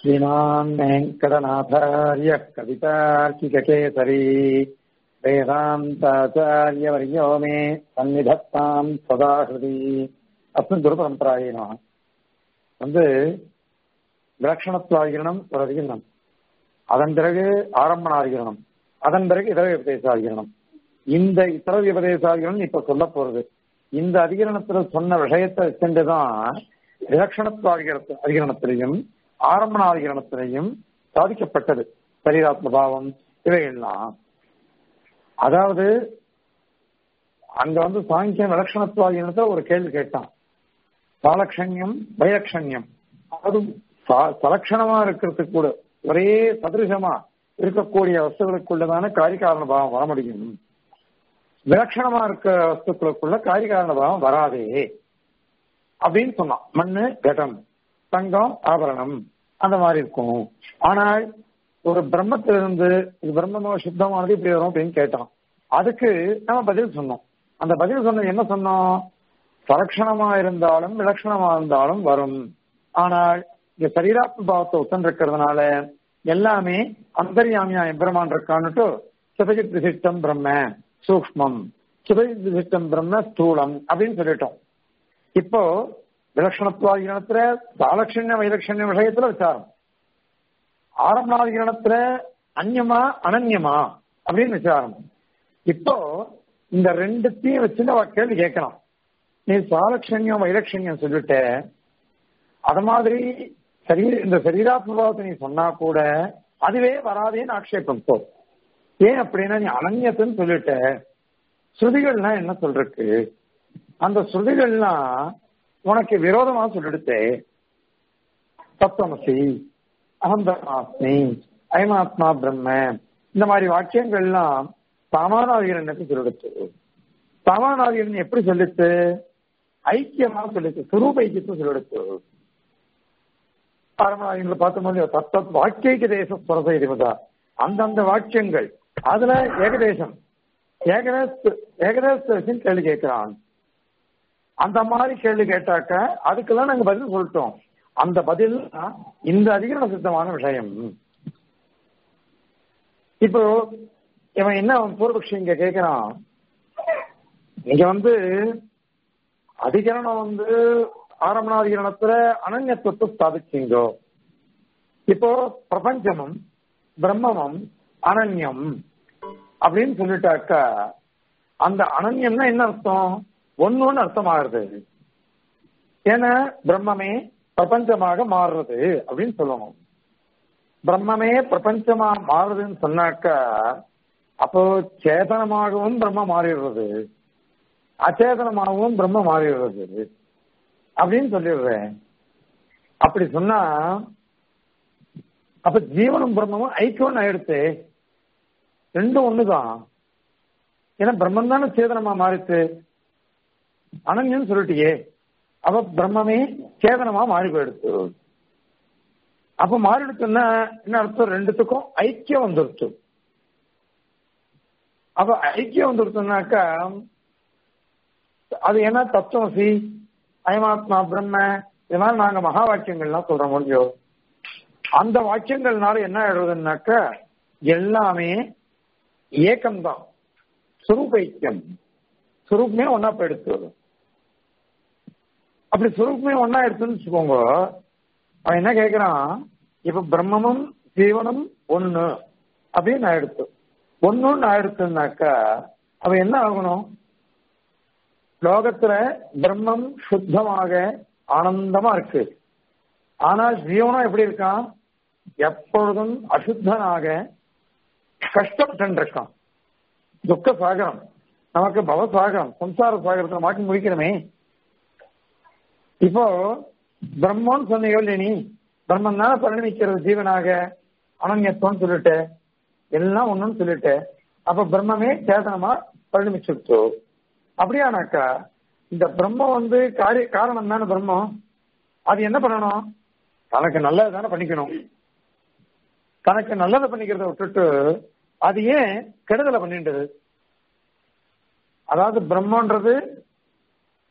श्रीमान् वेङ्कटनाथार्य कवितार्किककेसरी वेदान्ताचार्यवर्यो मे सन्निधत्ताम् सदा हृदि अस्मिन् குருபரம்பராயினா வந்து விலட்சணத்துவாகிரணம் ஒரு அதிகரணம் அதன் பிறகு ஆரம்பணாதிகரணம் அதன் பிறகு இதர உபதேசாதிகரணம் இந்த இதர உபதேசாதிகரணம் இப்ப சொல்ல போறது இந்த அதிகரணத்துல சொன்ன விஷயத்தை சென்றுதான் விலட்சணத்துவாதிகரண அதிகரணத்திலையும் ஆரம்பணாதிகரணத்திலையும் சாதிக்கப்பட்டது சரீராத்ம பாவம் இவைகள்லாம் அதாவது அங்க வந்து சாங்கியம் விலட்சணத்துவாதிகரணத்தை ஒரு கேள்வி கேட்டான் சாலக்ஷண்யம் வைலட்சண்யம் அது சலட்சணமா இருக்கிறதுக்கு கூட ஒரே சதிருஷமா இருக்கக்கூடிய வஸ்துகளுக்குள்ளதான காரிகாரண பாவம் வர முடியும் விலட்சணமா இருக்க வஸ்துக்களுக்குள்ள காரிகாரண பாவம் வராதே அப்படின்னு சொன்னான் மண்ணு கடம் தங்கம் ஆபரணம் அந்த மாதிரி இருக்கும் ஆனால் ஒரு பிரம்மத்திலிருந்து இது பிரம்மமோ சுத்தமானது இப்படி வரும் அப்படின்னு கேட்டான் அதுக்கு நம்ம பதில் சொன்னோம் அந்த பதில் சொன்ன என்ன சொன்னோம் சலட்சணமா இருந்தாலும் விலட்சணமா இருந்தாலும் வரும் ஆனால் இங்க சரீராத்ம பாவத்தை ஒத்தன் இருக்கிறதுனால எல்லாமே அந்தர்யாமியா எம்பிரமான் இருக்கான்னுட்டு சிவஜித் விசிஷ்டம் பிரம்ம சூக்மம் சிவஜித் விசிஷ்டம் பிரம்ம ஸ்தூலம் அப்படின்னு சொல்லிட்டோம் இப்போ விலட்சணத்துவாதிகரணத்துல சாலட்சண்ய வைலட்சண்ய விஷயத்துல விசாரம் ஆரம்பாதிகரணத்துல அந்யமா அனன்யமா அப்படின்னு விசாரம் இப்போ இந்த ரெண்டுத்தையும் வச்சு அவ கேள்வி கேட்கலாம் நீ சாலட்சண்யம் வைலட்சண்யம் சொல்லிட்ட அது மாதிரி சரீர இந்த சரீராத்மபாவத்தை நீ சொன்னா கூட அதுவே வராதேன்னு ஆக்ஷேபம் போ ஏன் அப்படின்னா நீ அனன்யத்துன்னு சொல்லிட்ட ஸ்ருதிகள்லாம் என்ன சொல்றக்கு அந்த ஸ்ருதிகள்லாம் உனக்கு விரோதமா சொல்லிடுத்தே தத்துவமசி அகந்தமாஸ்மி அயமாத்மா பிரம்ம இந்த மாதிரி வாக்கியங்கள்லாம் சாமானாதிகரனுக்கு சொல்லிடுச்சு சாமானாதிகரன் எப்படி சொல்லிச்சு ஐக்கியமா சொல்லிச்சு சுரூப ஐக்கியத்தை சொல்லிடுச்சு பரமாதிகளை பார்த்தோம் தத்தத் வாக்கியக்கு தேச ஸ்வரச இதுமதா அந்தந்த வாக்கியங்கள் அதுல ஏகதேசம் ஏகதேச ஏகதேச கேள்வி கேட்கிறான் அந்த மாதிரி கேள்வி கேட்டாக்க அதுக்கெல்லாம் நாங்க பதில் சொல்லிட்டோம் அந்த பதில் இந்த அதிகரண சித்தமான விஷயம் இப்போ இவன் என்ன அவன் பூர்வபக்ஷி இங்க கேட்கிறான் இங்க வந்து அதிகரணம் வந்து ஆரம்பணாதிகரணத்துல அனன்யத்துவத்தை ஸ்தாபிச்சீங்கோ இப்போ பிரபஞ்சமும் பிரம்மமும் அனன்யம் அப்படின்னு சொல்லிட்டாக்கா அந்த அனன்யம்னா என்ன அர்த்தம் ஒன்னு அர்த்தமாகுது ஏன்னா பிரம்மமே பிரபஞ்சமாக மாறுறது அப்படின்னு சொல்லணும் பிரம்மமே பிரபஞ்சமா மாறுதுன்னு சொன்னாக்கா அப்போ சேதனமாகவும் பிரம்ம மாறிடுறது அச்சேதனமாகவும் பிரம்ம மாறிடுறது அப்படின்னு சொல்லிடுறேன் அப்படி சொன்னா அப்ப ஜீவனும் பிரம்மமும் ஐக்கியம் ஆயிடுத்து ரெண்டும் ஒண்ணுதான் ஏன்னா பிரம்மன் தானே சேதனமா மாறிச்சு அனன்யன்னு சொல்லிட்டியே அப்ப பிரம்மமே சேதனமா மாறி போயிடுச்சு அப்ப மாறிடுச்சுன்னா என்ன அர்த்தம் ரெண்டுத்துக்கும் ஐக்கியம் வந்துருச்சு அப்ப ஐக்கியம் வந்துருச்சுனாக்கா அது என்ன தத்துவசி அயமாத்மா பிரம்ம இதனால நாங்க மகா வாக்கியங்கள்லாம் சொல்றோம் முடியும் அந்த வாக்கியங்கள்னால என்ன ஆயிடுறதுனாக்க எல்லாமே ஏக்கம்தான் சுரூப ஐக்கியம் சுரூப்மே ஒன்னா போயிடுச்சு அப்படி சுரூப்மே ஒன்னா எடுத்துன்னு வச்சுக்கோங்க அவன் என்ன கேட்கிறான் இப்ப பிரம்மமும் ஜீவனும் ஒண்ணு அப்படின்னு ஆயிடுத்து ஒன்னுன்னு ஆயிடுச்சுனாக்கா அவன் என்ன ஆகணும் லோகத்துல பிரம்மம் சுத்தமாக ஆனந்தமா இருக்கு ஆனால் ஜீவனம் எப்படி இருக்கான் எப்பொழுதும் அசுத்தனாக கஷ்டப்பட்டு இருக்கான் துக்க சாகரம் நமக்கு பவ சாகரம் சம்சார சாகரத்தை மாட்டி முடிக்கிறோமே இப்போ பிரம்மன்னு சொன்னீங்க இல்லையா நீ பிரம்மன் தானே பரிணமிக்கிறது ஜீவனாக அனன்யத்துவம் சொல்லிட்டு எல்லாம் ஒண்ணுன்னு சொல்லிட்டு அப்ப பிரம்மமே சேதனமா பரிணமிச்சுட்டு அப்படியானாக்கா இந்த பிரம்மம் வந்து காரிய காரணம் தானே பிரம்மம் அது என்ன பண்ணணும் தனக்கு நல்லது தானே பண்ணிக்கணும் தனக்கு நல்லதை பண்ணிக்கிறத விட்டுட்டு அது ஏன் கெடுதலை பண்ணின்றது அதாவது பிரம்மன்றது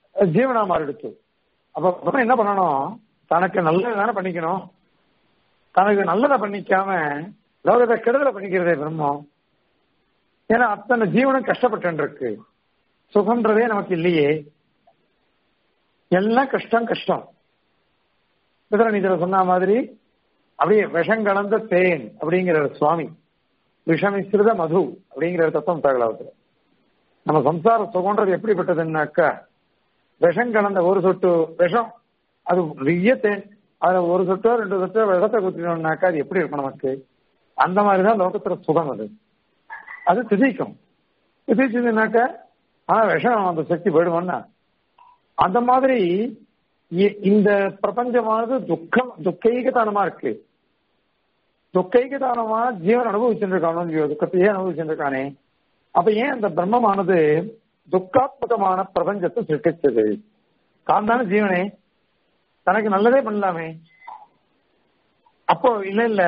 ஜீவனா மாறிடுச்சு அப்ப பிரம்மம் என்ன பண்ணணும் தனக்கு நல்லது தானே பண்ணிக்கணும் தனக்கு நல்லதை பண்ணிக்காம லோகத்தை கெடுதலை பண்ணிக்கிறதே பிரம்மம் ஏன்னா அத்தனை ஜீவனும் கஷ்டப்பட்டு இருக்கு சுகம்ன்றதே நமக்கு இல்லையே எல்லாம் கஷ்டம் கஷ்டம் இதுல சொன்ன மாதிரி அப்படியே விஷம் கலந்த தேன் அப்படிங்கிற சுவாமி விஷமிஸ்ருத மது அப்படிங்கிற தத்துவம் தகவலத்துல நம்ம சம்சார சுகம்ன்றது எப்படிப்பட்டதுன்னாக்கா விஷம் கலந்த ஒரு சொட்டு விஷம் அது நிறைய தேன் அதுல ஒரு சொட்டோ ரெண்டு சொட்டோ விஷத்தை குத்தினோம்னாக்கா அது எப்படி இருக்கும் நமக்கு அந்த மாதிரிதான் லோகத்துல சுகம் அது அது திதிக்கும் திதிச்சதுனாக்கா ஆனா விஷம் அந்த சக்தி போயிடுவோம்னா அந்த மாதிரி இந்த பிரபஞ்சமானது துக்கம் துக்கைகதானமா இருக்கு துக்கைகதானமா ஜீவன் அனுபவிச்சுருக்கானோ துக்கத்தையே அனுபவிச்சுருக்கானே அப்ப ஏன் அந்த பிரம்மமானது துக்காத்மகமான பிரபஞ்சத்தை சிருஷ்டிச்சது தான் தானே ஜீவனே தனக்கு நல்லதே பண்ணலாமே அப்போ இல்ல இல்ல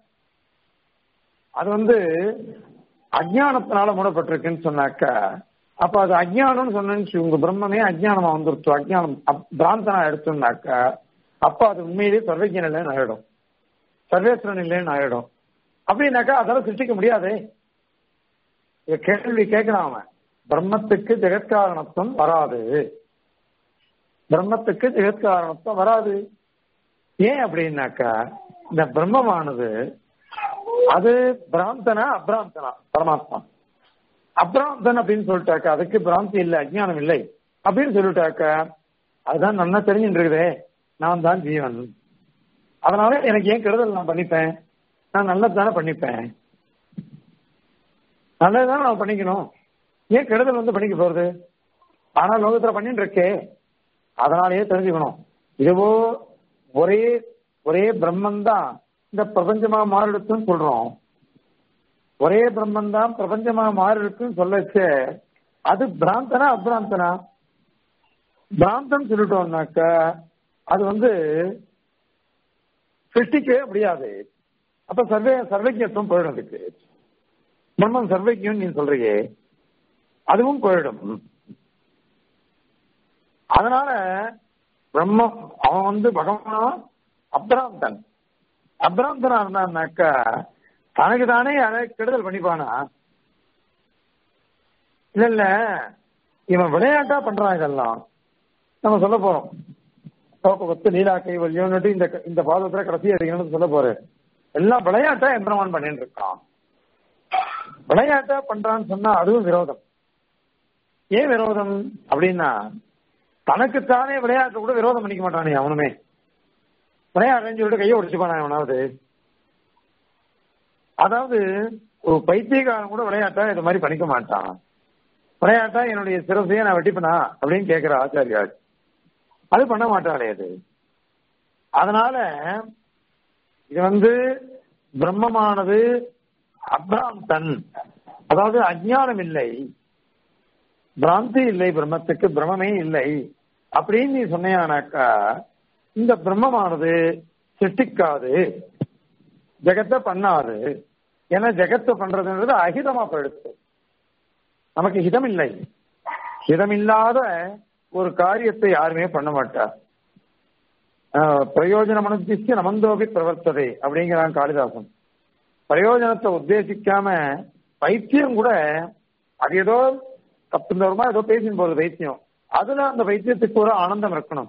அது வந்து அஜானத்தினால மூடப்பட்டிருக்குன்னு சொன்னாக்கா அப்ப அது அஜ்ஞானம்னு சொன்னு உங்க பிரம்மமே அஜ்ஞானமா வந்துருச்சு அஜ்ஞானம் பிராந்தனா எடுத்தோம்னாக்கா அப்ப அது உண்மையிலேயே சர்வஜன் இல்லைன்னு ஆயிடும் சர்வேஸ்வரன் இல்லைன்னு ஆயிடும் அப்படின்னாக்கா அதெல்லாம் சிருஷ்டிக்க முடியாதே இத கேள்வி கேட்கிறான் அவன் பிரம்மத்துக்கு ஜெகத்காரணத்துவம் வராது பிரம்மத்துக்கு ஜெகத்காரணத்துவம் வராது ஏன் அப்படின்னாக்கா இந்த பிரம்மமானது அது பிராந்தனா அப்ராந்தனா பரமாத்மா அப்ராந்தன் அப்படின்னு சொல்லிட்டாக்கா அதுக்கு பிராந்தி இல்லை அஜ்ஞானம் இல்லை அப்படின்னு சொல்லிட்டாக்கா அதுதான் நல்லா தெரிஞ்சுட்டு இருக்குதே நான் தான் ஜீவன் அதனால எனக்கு ஏன் கெடுதல் நான் பண்ணிப்பேன் நான் நல்லது தானே பண்ணிப்பேன் நல்லதுதானே நான் பண்ணிக்கணும் ஏன் கெடுதல் வந்து பண்ணிக்க போறது ஆனா லோகத்துல பண்ணிட்டு இருக்கே அதனாலயே தெரிஞ்சுக்கணும் இதுவோ ஒரே ஒரே பிரம்மன் தான் இந்த பிரபஞ்சமா மாறிடுச்சுன்னு சொல்றோம் ஒரே பிரம்மன் தான் பிரபஞ்சமா மாறிடுச்சுன்னு சொல்லச்ச அது பிராந்தனா அப்ராந்தனா பிராந்தம் சொல்லிட்டோம்னாக்கா அது வந்து சிருஷ்டிக்கவே முடியாது அப்ப சர்வே சர்வஜத்துவம் போயிடும் அதுக்கு பிரம்மம் சர்வஜம் நீ சொல்றியே அதுவும் போயிடும் அதனால பிரம்மம் அவன் வந்து பகவானா அப்ராந்தன் அப்ராந்தனா இருந்தான்னாக்கா தனக்கு தானே அதை கெடுதல் பண்ணிப்பானா இல்ல இல்ல இவன் விளையாட்டா பண்றான் இதெல்லாம் நம்ம சொல்ல போறோம் பத்து நீலா கைவல்யோன்னுட்டு இந்த இந்த பாதத்துல கடைசி அடிக்கணும்னு சொல்ல போறேன் எல்லாம் விளையாட்டா எந்திரமான் பண்ணிட்டு இருக்கான் விளையாட்டா பண்றான்னு சொன்னா அதுவும் விரோதம் ஏன் விரோதம் அப்படின்னா தனக்குத்தானே விளையாட்டு கூட விரோதம் பண்ணிக்க மாட்டானே அவனுமே விளையாடுறேன்னு சொல்லிட்டு கையை உடைச்சுப்பானா அவனாவது அதாவது ஒரு பைத்தியக்காரன் கூட விளையாட்டா இது மாதிரி பண்ணிக்க மாட்டான் விளையாட்டா என்னுடைய சிரசையை நான் வெட்டிப்பனா அப்படின்னு கேட்கிற ஆச்சாரியாள் அது பண்ண மாட்டாளே அது அதனால இது வந்து பிரம்மமானது அப்ராந்தன் அதாவது அஜ்ஞானம் இல்லை பிராந்தி இல்லை பிரம்மத்துக்கு பிரம்மமே இல்லை அப்படின்னு நீ சொன்னியானாக்கா இந்த பிரம்மமானது சிருஷ்டிக்காது ஜெகத்தை பண்ணாது ஏன்னா ஜெகத்தை பண்றதுன்றது அஹிதமா போயிடுச்சு நமக்கு ஹிதம் இல்லை ஹிதமில்லாத ஒரு காரியத்தை யாருமே பண்ண மாட்டார் பிரயோஜன மனுத்திய நமந்தோபி பிரவர்த்ததை அப்படிங்கிறான் காளிதாசன் பிரயோஜனத்தை உத்தேசிக்காம பைத்தியம் கூட அது ஏதோ தப்பு தூரமா ஏதோ பேசின்னு போகுது பைத்தியம் அதுல அந்த பைத்தியத்துக்கு ஒரு ஆனந்தம் இருக்கணும்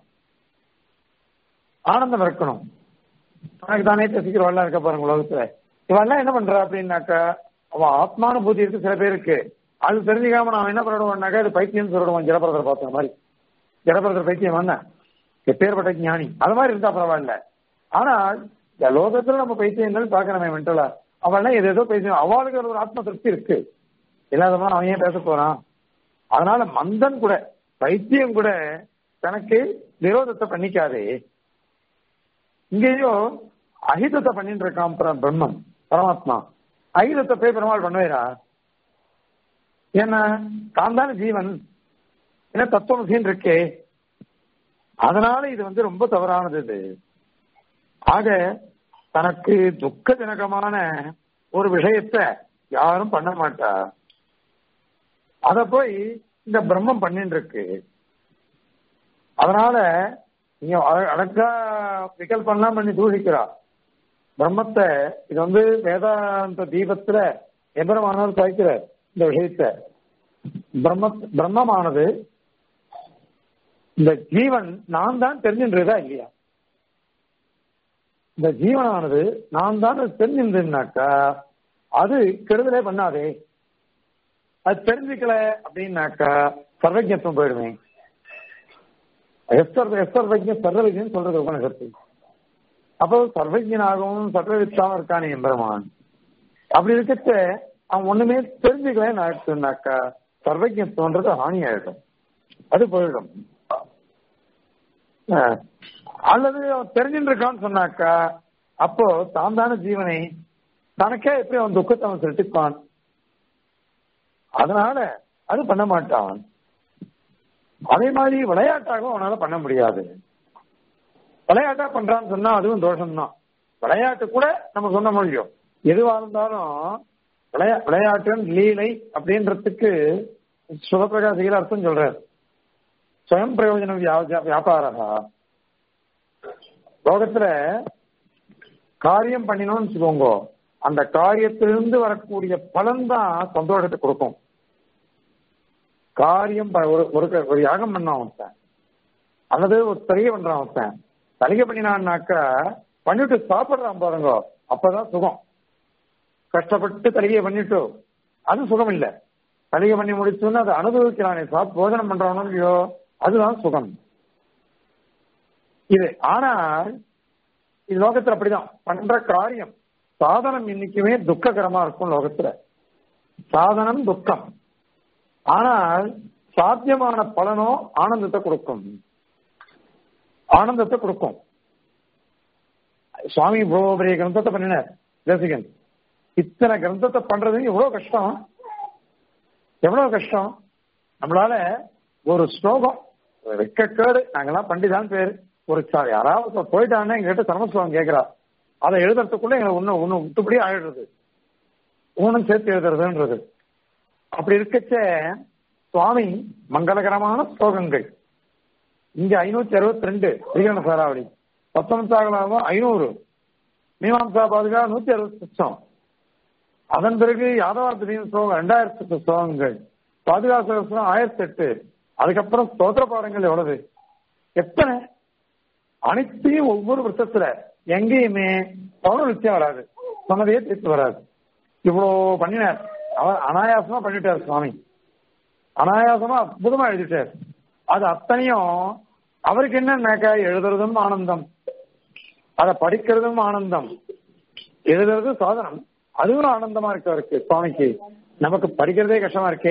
ஆனந்தம் இருக்கணும் தனக்கு தானே ரசிக்கிறவெல்லாம் இருக்க பாருங்க உலகத்துல இவெல்லாம் என்ன பண்றா அப்படின்னாக்கா அவன் ஆத்மானுபூதி இருக்கு சில பேருக்கு அது தெரிஞ்சுக்காம நான் என்ன பண்ணிடுவோம்னாக்கா இது பைத்தியம் சொல்லிடுவோம் ஜலபரதர் பார்த்த மாதிரி ஜலபரதர் பைத்தியம் என்ன எப்பேற்பட்ட ஞானி அது மாதிரி இருந்தா பரவாயில்ல ஆனால் இந்த லோகத்துல நம்ம பைத்தியங்கள் பார்க்கணுமே மென்டலா அவள்லாம் எது ஏதோ பேசணும் அவளுக்கு ஒரு ஆத்ம திருப்தி இருக்கு இல்லாதவன் அவன் ஏன் பேச போறான் அதனால மந்தன் கூட பைத்தியம் கூட தனக்கு விரோதத்தை பண்ணிக்காதே இங்கேயோ அஹிதத்தை பண்ணிட்டு இருக்கான் பிரம்மம் பரமாத்மா அஹிதத்தை போய் பெருமாள் பண்ணுவேரா ஏன்னா தான் தானே ஜீவன் ஏன்னா தத்துவம் இருக்கே அதனால இது வந்து ரொம்ப தவறானது இது ஆக தனக்கு துக்கஜனகமான ஒரு விஷயத்த யாரும் பண்ண மாட்டா அத போய் இந்த பிரம்மம் பண்ணிட்டு இருக்கு அதனால நீங்க அழகா விகல்பம்லாம் பண்ணி தூஷிக்கிறா பிரம்மத்தை இது வந்து வேதாந்த தீபத்துல எம்பெருமானவர் சாய்க்கிறார் இந்த விஷயத்தை பிரம்ம பிரம்மமானது இந்த ஜீவன் நான் தான் தெரிஞ்சுன்றதா இல்லையா இந்த ஜீவனானது நான் தான் தெரிஞ்சிருந்தேன்னாக்கா அது கெடுதலே பண்ணாதே அது தெரிஞ்சுக்கல அப்படின்னாக்கா சர்வஜத்துவம் போயிடுவேன் எஸ்வர் எஸ்வர்வஜ சர்வவிஜன் சொல்றது உபநிஷத்து அப்போ சர்வஜனாகவும் சர்வவித்தாவும் இருக்கானே எம்பெருமான் அப்படி இருக்கச்ச அவன் ஒண்ணுமே தெரிஞ்சுக்கலன்னு ஆயிடுச்சுனாக்கா சர்வஜத்துவன்றது ஹானி ஆயிடும் அது போயிடும் அஹ், அல்லது அவன் தெரிஞ்சுட்டு இருக்கான்னு சொன்னாக்கா அப்போ தான் தான ஜீவனை தனக்கே எப்படி அவன் துக்கத்தை அவன் செலுத்திப்பான் அதனால அது பண்ண மாட்டான் அதே மாதிரி விளையாட்டாகவும் அவனால பண்ண முடியாது விளையாட்டா பண்றான்னு சொன்னா அதுவும் தோஷம்தான் விளையாட்டு கூட நம்ம சொன்ன முடியும் எதுவா இருந்தாலும் விளையா விளையாட்டு லீலை அப்படின்றதுக்கு சுகப்பிரகாசிகள் அர்த்தம் சொல்றாரு சுயம் பிரயோஜனம் வியா- வியாபாரா லோகத்துல காரியம் பண்ணினோம்னு வச்சுக்கோங்க அந்த காரியத்திலிருந்து வரக்கூடிய பலன் தான் சந்தோஷத்தை கொடுக்கும் காரியம் ப- ஒரு ஒரு ஒரு யாகம் பண்ணான் ஒருத்தன் அல்லது ஒரு தலிகை பண்றான் ஒருத்தன் தலிகை பண்ணினான்னாக்கா பண்ணிட்டு சாப்பிடுறான் பாருங்க அப்பதான் சுகம் கஷ்டப்பட்டு தலிகையை பண்ணிட்டு அது சுகம் இல்ல தலிகை பண்ணி முடிச்சோன்னு அதை அனுபவிக்கிறானே சாப் போஜனம் பண்றானோ இல்லையோ அதுதான் சுகம் இது ஆனால் இது லோகத்துல அப்படிதான் பண்ற காரியம் சாதனம் இன்னைக்குமே துக்ககரமா இருக்கும் லோகத்துல சாதனம் துக்கம் ஆனால் சாத்தியமான பலனோ ஆனந்தத்தை கொடுக்கும் ஆனந்தத்தை கொடுக்கும் சுவாமி இவ்வளவு பெரிய கிரந்தத்தை பண்ணினார் தேசிகன் இத்தனை கிரந்தத்தை பண்றது எவ்வளவு கஷ்டம் எவ்வளவு கஷ்டம் நம்மளால ஒரு ஸ்லோகம் வெக்கக்கேடு நாங்கெல்லாம் பண்டிதான் பேரு ஒரு சா- யாராவது ஒருத்தர் போயிட்டாங்கன்னா எங்ககிட்ட சரமஸ்லோகம் கேட்கிறா அதை எழுதுறதுக்குள்ள எங்களை ஒண்ணு ஒண்ணு விட்டுப்படி ஆயிடுறது ஊனும் சேர்த்து எழுதுறதுன்றது அப்படி இருக்கச்ச சுவாமி மங்களகரமான ஸ்லோகங்கள் இங்க ஐநூத்தி அறுபத்தி ரெண்டு ஸ்ரீகரண சாராவளி பத்தொன்பதாகலாம ஐநூறு மீமாம்சா பாதுகா நூத்தி அறுபத்தி லட்சம் அதன் பிறகு யாதவார்த்தின் ஸ்லோகம் ரெண்டாயிரத்தி எட்டு ஸ்லோகங்கள் பாதுகா சகஸ்ரம் ஆயிரத்தி எட்டு அதுக்கப்புறம் ஸ்தோத்திர பாடங்கள் எவ்வளவு எத்தனை அனைத்தையும் ஒவ்வொரு வருஷத்துல எங்கேயுமே பௌர்ணமிச்சம் வராது சொன்னதையே தீர்த்து வராது இவ்வளோ பண்ணினார் அவர் அனாயாசமா பண்ணிட்டார் சுவாமி அனாயாசமா அற்புதமா எழுதிட்டார் அது அத்தனையும் அவருக்கு என்னன்னாக்கா எழுதுறதும் ஆனந்தம் அதை படிக்கிறதும் ஆனந்தம் எழுதுறது சாதனம் அதுவும் ஆனந்தமா இருக்கு அவருக்கு சுவாமிக்கு நமக்கு படிக்கிறதே கஷ்டமா இருக்கே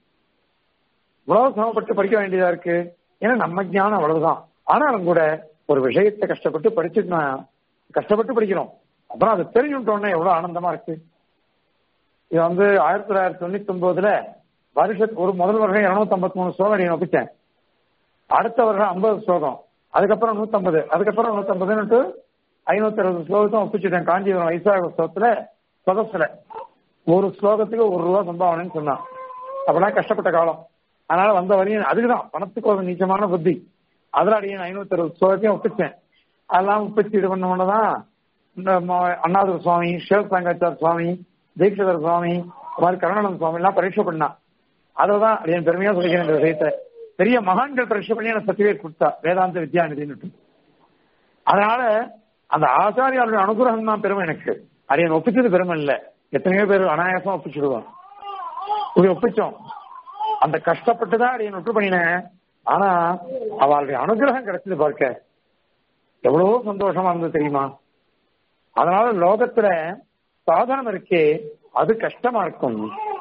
இவ்வளவு சிரமப்பட்டு படிக்க வேண்டியதா இருக்கு ஏன்னா நம்ம ஞானம் அவ்வளவுதான் ஆனாலும் கூட ஒரு விஷயத்தை கஷ்டப்பட்டு படிச்சுட்டு நான் கஷ்டப்பட்டு படிக்கிறோம் அப்புறம் அது தெரிஞ்சுட்டோன்னே எவ்வளவு ஆனந்தமா இருக்கு இது வந்து ஆயிரத்தி தொள்ளாயிரத்தி தொண்ணூத்தி ஒன்பதுல வருஷத்துக்கு ஒரு முதல் வருஷம் இருநூத்தி ஐம்பத்தி மூணு ஸ்லோகம் அடி ஒப்பிச்சேன் அடுத்த வருஷம் ஐம்பது ஸ்லோகம் அதுக்கப்புறம் நூத்தம்பது அதுக்கப்புறம் நூத்தம்பதுன்னுட்டு ஐநூத்தி அறுபது ஸ்லோகத்தையும் ஒப்பிச்சுட்டேன் காஞ்சிபுரம் வைசாக உற்சவத்துல சதஸ்ல ஒரு ஸ்லோகத்துக்கு ஒரு ரூபா சம்பாவனைன்னு சொன்னான் அப்பெல்லாம் கஷ்டப்பட்ட காலம் அதனால வந்த வரையும் அதுக்குதான் பணத்துக்கு ஒரு நீச்சமான புத்தி அதுல அடியேன் ஐநூத்தி அறுபது ஸ்லோகத்தையும் ஒப்பிச்சேன் அதெல்லாம் ஒப்பிச்சு இது பண்ண இந்த ம- அண்ணாதுர சுவாமி சிவசங்காச்சார் சுவாமி தீட்சிதர் சுவாமி இந்த மாதிரி கருணானந்த சுவாமி எல்லாம் பரீட்சை பண்ணான் அததான் என் பெருமையா சொல்லிக்கிறேன் இந்த விஷயத்தை பெரிய மகான்கள் பரீட்சை பண்ணி எனக்கு சர்டிபிகேட் கொடுத்தா வேதாந்த வித்யாநிதினு அதனால அந்த ஆச்சாரியாருடைய அனுகிரகம் தான் பெருமை எனக்கு அது என் ஒப்பிச்சது பெருமை இல்ல எத்தனையோ பேர் அனாயாசமா ஒப்பிச்சுடுவான் இப்படி ஒப்பிச்சோம் அந்த கஷ்டப்பட்டு தான் அடியன் ஒட்டு பண்ணினேன் ஆனா அவளுடைய அனுகிரகம் கிடைச்சது பார்க்க எவ்வளவோ சந்தோஷமா இருந்தது தெரியுமா அதனால லோகத்துல சாதனம் இருக்கே அது கஷ்டமா இருக்கும்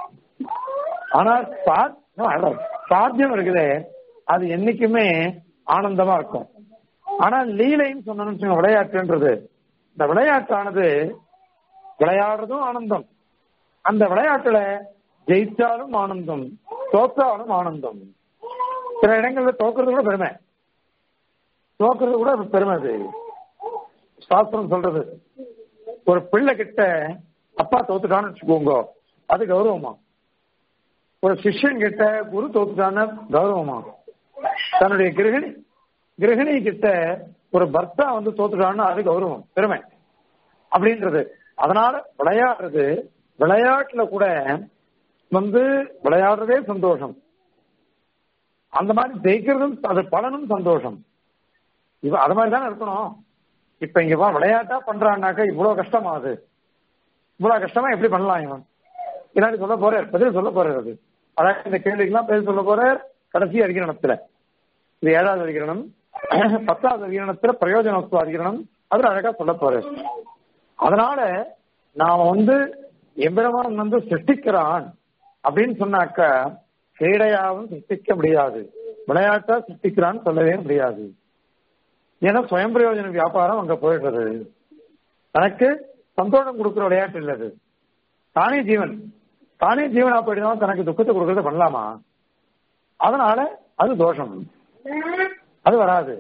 ஆனா சா- அதான், சாத்தியம் இருக்குதே அது என்னைக்குமே ஆனந்தமா இருக்கும் ஆனா லீலைன்னு சொன்னோம்னு வச்சுக்கோங்க, விளையாட்டுன்றது இந்த விளையாட்டானது விளையாடுறதும் ஆனந்தம் அந்த விளையாட்டுல ஜெயிச்சாலும் ஆனந்தம் தோத்தாலும் ஆனந்தம் சில இடங்கள்ல தோக்குறது கூட பெருமை தோக்குறது கூட பெருமை அது சாஸ்திரம் சொல்றது ஒரு பிள்ளை கிட்ட அப்பா தோத்துட்டான்னு வச்சுக்கோங்க அது கௌரவமா ஒரு சிஷ்யன் கிட்ட குரு தோத்துட்டான்னு கௌரவமா தன்னுடைய கிரகிணி கிரகிணி கிட்ட ஒரு பர்த்தா வந்து தோத்துட்டான்னு அது கௌரவம் பெருமை அப்படின்றது அதனால விளையாடுறது விளையாட்டுல கூட வந்து விளையாடுறதே சந்தோஷம் அந்த மாதிரி ஜெயிக்கிறதும் அது பலனும் சந்தோஷம் இவ அது மாதிரி தானே இருக்கணும் இப்ப இங்க வா விளையாட்டா பண்றான்னாக்கா இவ்வளவு கஷ்டமா அது இவ்வளவு கஷ்டமா எப்படி பண்ணலாம் இவன் பின்னாடி சொல்ல போறார் பதில் சொல்ல போறார் அது அதாவது இந்த கேள்விக்கெல்லாம் பதில் சொல்ல போறார் கடைசி அதிகரணத்துல இது ஏழாவது அதிகரணம் பத்தாவது அதிகரணத்துல பிரயோஜனத்துவ அதிகரணம் அது அழகா சொல்ல போறார் அதனால நாம வந்து எம்பெருமான் வந்து சிருஷ்டிக்கிறான் அப்படின்னு சொன்னாக்க கிரீடையாவும் சிருஷ்டிக்க முடியாது விளையாட்டா சிருஷ்டிக்கிறான்னு சொல்லவே முடியாது ஏன்னா சுயம் பிரயோஜன வியாபாரம் அங்க போயிடுறது தனக்கு சந்தோஷம் கொடுக்கிற விளையாட்டு இல்ல அது தானே ஜீவன் தானே ஜீவனா போயிட்டு தனக்கு துக்கத்தை கொடுக்கறத பண்ணலாமா அதனால அது தோஷம் அது வராது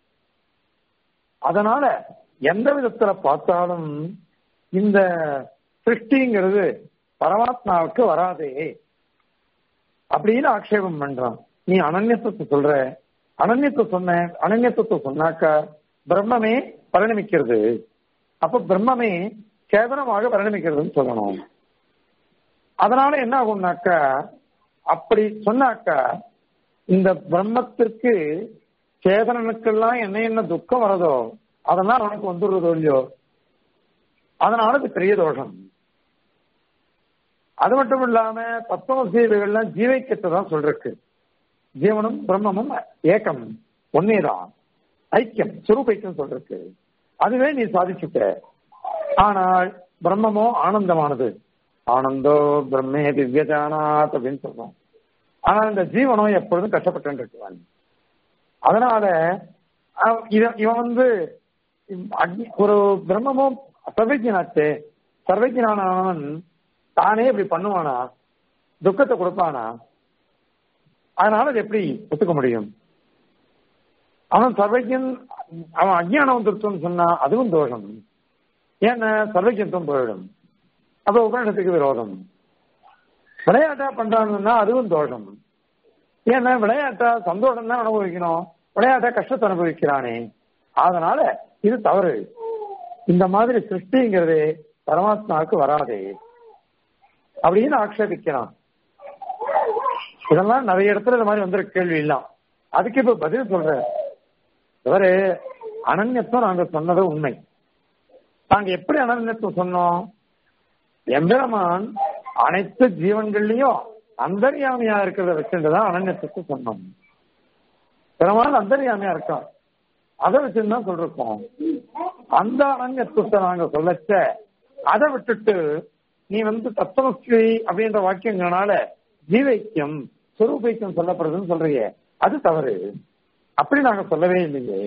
அதனால எந்த விதத்துல பார்த்தாலும் இந்த சிருஷ்டிங்கிறது பரமாத்மாவுக்கு வராதே அப்படின்னு ஆக்ஷேபம் பண்றான் நீ அனன்யத்துவத்தை சொல்ற அனன்யத்தை சொன்ன அனன்யத்துவத்தை சொன்னாக்கா பிரம்மமே பரிணமிக்கிறது அப்ப பிரம்மமே கேவலமாக பரிணமிக்கிறதுன்னு சொல்லணும் அதனால என்ன ஆகும்னாக்கா அப்படி சொன்னாக்கா இந்த பிரம்மத்திற்கு சேதனனுக்கெல்லாம் என்ன என்ன துக்கம் வரதோ அதெல்லாம் அவனுக்கு வந்துடுறதோ இல்லையோ அதனால அது பெரிய தோஷம் அது மட்டும் இல்லாம தத்துவ சேவைகள்லாம் ஜீவைக்கத்தான் சொல்றக்கு ஜீவனும் பிரம்மமும் ஏக்கம் ஒன்னேதான் ஐக்கியம் சுரூபைக்கம் சொல்றக்கு அதுவே நீ சாதிச்சுட்ட ஆனால் பிரம்மமோ ஆனந்தமானது ஆனந்தோ பிரம்மே திவ்யஜானாத் அப்படின்னு சொல்றோம் ஆனா இந்த ஜீவனோ எப்பொழுதும் கஷ்டப்பட்டு இருக்கிறான் அதனால இவன் வந்து ஒரு பிரம்மமும் சர்வஜனாச்சே சர்வஜனானவன் தானே இப்படி பண்ணுவானா துக்கத்தை கொடுப்பானா அதனால அது எப்படி ஒத்துக்க முடியும் அவன் சர்வஜன் அவன் அஜ்ஞானம் வந்துருச்சுன்னு சொன்னா அதுவும் தோஷம் ஏன்னா சர்வஜத்துவம் போயிடும் அப்ப உபநிடத்துக்கு விரோதம் விளையாட்டா பண்றாங்கன்னா அதுவும் தோஷம் ஏன்னா விளையாட்டா சந்தோஷம் தான் அனுபவிக்கணும் விளையாட்டா கஷ்டத்தை அனுபவிக்கிறானே அதனால இது தவறு இந்த மாதிரி சிருஷ்டிங்கிறது பரமாத்மாவுக்கு வராதே அப்படின்னு ஆக்ஷேபிக்கிறான் இதெல்லாம் நிறைய இடத்துல இந்த மாதிரி வந்திருக்க கேள்வி இல்லாம் அதுக்கு இப்ப பதில் சொல்ற இவரு அனன்யத்துவம் நாங்க சொன்னது உண்மை நாங்க எப்படி அனன்யத்துவம் சொன்னோம் எம்பெருமான் அனைத்து ஜீவன்கள்லயும் அந்தர்யாமியா இருக்கிறத வச்சுட்டுதான் அனன்யத்துவத்தை சொன்னோம் பெருமாள் அந்தர்யாமியா இருக்கான் அதை வச்சுன்னு தான் சொல்றோம் அந்த அனன்யத்துவத்தை நாங்க சொல்லச்ச அதை விட்டுட்டு நீ வந்து தத்துவஸ்ரீ அப்படின்ற வாக்கியங்களால ஜீவைக்கியம் சுரூபைக்கியம் சொல்லப்படுறதுன்னு சொல்றீங்க அது தவறு அப்படி நாங்க சொல்லவே இல்லையே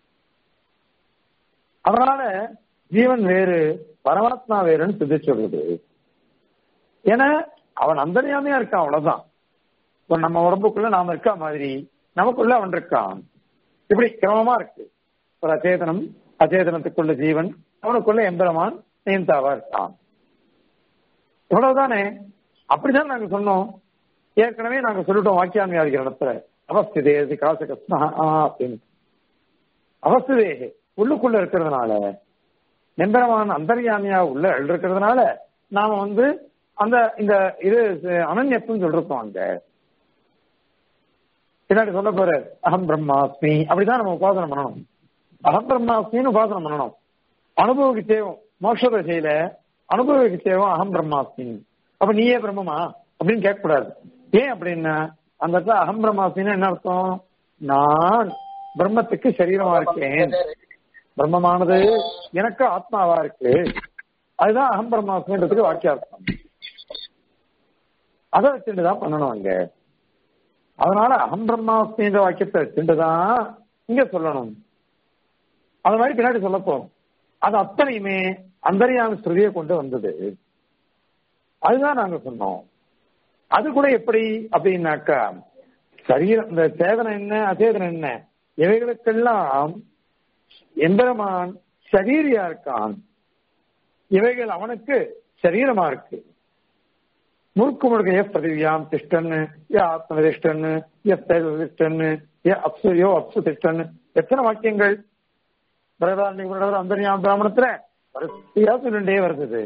அதனால ஜீவன் வேறு பரமாத்மா வேறுன்னு சிதி சொல்றது ஏன்னா அவன் அந்தரியாமையா இருக்கான் அவ்வளவுதான் இப்ப நம்ம உடம்புக்குள்ள நாம இருக்கா மாதிரி நமக்குள்ள அவன் இருக்கான் இப்படி கிரமமா இருக்கு ஒரு அச்சேதனம் அச்சேதனத்துக்குள்ள ஜீவன் அவனுக்குள்ள எம்பெருமான் நியந்தாவா இருக்கான் இவ்வளவுதானே அப்படிதான் நாங்க சொன்னோம் ஏற்கனவே நாங்க சொல்லிட்டோம் வாக்கியாமியா இருக்கிற இடத்துல அவஸ்திதே காசு கஷ்டா அப்படின்னு அவஸ்திதே உள்ளுக்குள்ள இருக்கிறதுனால நெம்பரமான அந்தர்யாமியா உள்ள இருக்கிறதுனால நாம வந்து அந்த இந்த இது அனன்யத்துன்னு சொல்றோம் அங்க பின்னாடி சொல்ல போற அகம் பிரம்மாஸ்மி அப்படிதான் நம்ம உபாசனை பண்ணணும் அகம் பிரம்மாஸ்மின்னு உபாசனை பண்ணணும் அனுபவிக்கு தேவும் மோட்ச தசையில அனுபவிக்கு தேவும் அகம் பிரம்மாஸ்மி அப்ப நீயே பிரம்மமா அப்படின்னு கேட்கக்கூடாது ஏன் அப்படின்னா அந்த இடத்துல அகம் பிரம்மாஸ்மின்னு என்ன அர்த்தம் நான் பிரம்மத்துக்கு சரீரமா இருக்கேன் பிரம்மமானது எனக்கு ஆத்மாவா இருக்கு அதுதான் அகம் பிரம்மாஸ்மின்றதுக்கு வாக்கியார்த்தம் அதை வச்சுட்டுதான் பண்ணணும் அங்க அதனால அகம் பிரம்மாஸ்மின்ற வாக்கியத்தை வச்சுட்டுதான் இங்க சொல்லணும் அது மாதிரி பின்னாடி சொல்லப்போம் அது அத்தனையுமே அந்தரியாம ஸ்ருதியை கொண்டு வந்தது அதுதான் நாங்க சொன்னோம் அது கூட எப்படி அப்படின்னாக்கா சரீரம் இந்த சேதனம் என்ன அச்சேதனம் என்ன இவைகளுக்கெல்லாம் எம்பெருமான் சரீரியா இருக்கான் இவைகள் அவனுக்கு சரீரமா இருக்கு முழுக்க முழுக்க எஃப் பிரதிவியாம் திஷ்டன்னு ஏ ஆத்ம திஷ்டன்னு எஃப் திஷ்டன்னு ஏ அப்சு யோ அப்சு திஷ்டன்னு எத்தனை வாக்கியங்கள் பிரதாரண்ய அந்தரியாம பிராமணத்துல வரிசையா சொல்லிட்டே வருது